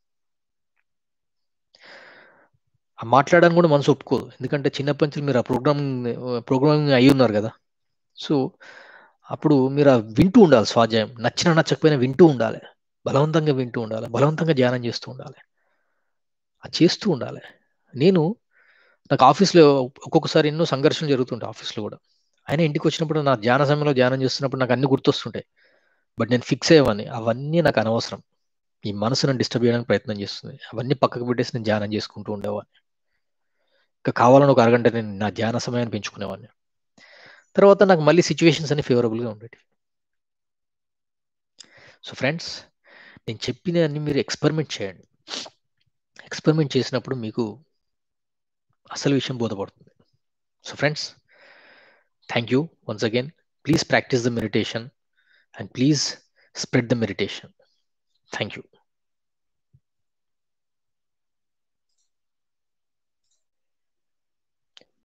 ఆ మాట్లాడడానికి కూడా మనసు ఒప్పుకోదు ఎందుకంటే చిన్నప్పటి నుంచి మీరు ఆ ప్రోగ్రామింగ్ ప్రోగ్రామింగ్ అయి ఉన్నారు కదా సో అప్పుడు మీరు ఆ వింటూ ఉండాలి స్వాధ్యాయం నచ్చిన నచ్చకపోయినా వింటూ ఉండాలి బలవంతంగా వింటూ ఉండాలి బలవంతంగా ధ్యానం చేస్తూ ఉండాలి అది చేస్తూ ఉండాలి నేను నాకు ఆఫీస్లో ఒక్కొక్కసారి ఎన్నో సంఘర్షణలు జరుగుతుంటాయి ఆఫీస్లో కూడా ఆయన ఇంటికి వచ్చినప్పుడు నా ధ్యాన సమయంలో ధ్యానం చేస్తున్నప్పుడు నాకు అన్ని గుర్తొస్తుంటాయి బట్ నేను ఫిక్స్ అయ్యేవాడిని అవన్నీ నాకు అనవసరం ఈ మనసును డిస్టర్బ్ చేయడానికి ప్రయత్నం చేస్తుంది అవన్నీ పక్కకు పెట్టేసి నేను ధ్యానం చేసుకుంటూ ఉండేవాడిని ఇంకా కావాలని ఒక అరగంట నేను నా ధ్యాన సమయాన్ని పెంచుకునేవాడిని తర్వాత నాకు మళ్ళీ సిచ్యువేషన్స్ అన్ని ఫేవరబుల్గా ఉండేవి సో ఫ్రెండ్స్ నేను చెప్పిన అన్ని మీరు ఎక్స్పెరిమెంట్ చేయండి ఎక్స్పెరిమెంట్ చేసినప్పుడు మీకు అసలు విషయం బోధపడుతుంది so friends thank you once again please practice the meditation and please spread the meditation. Thank you.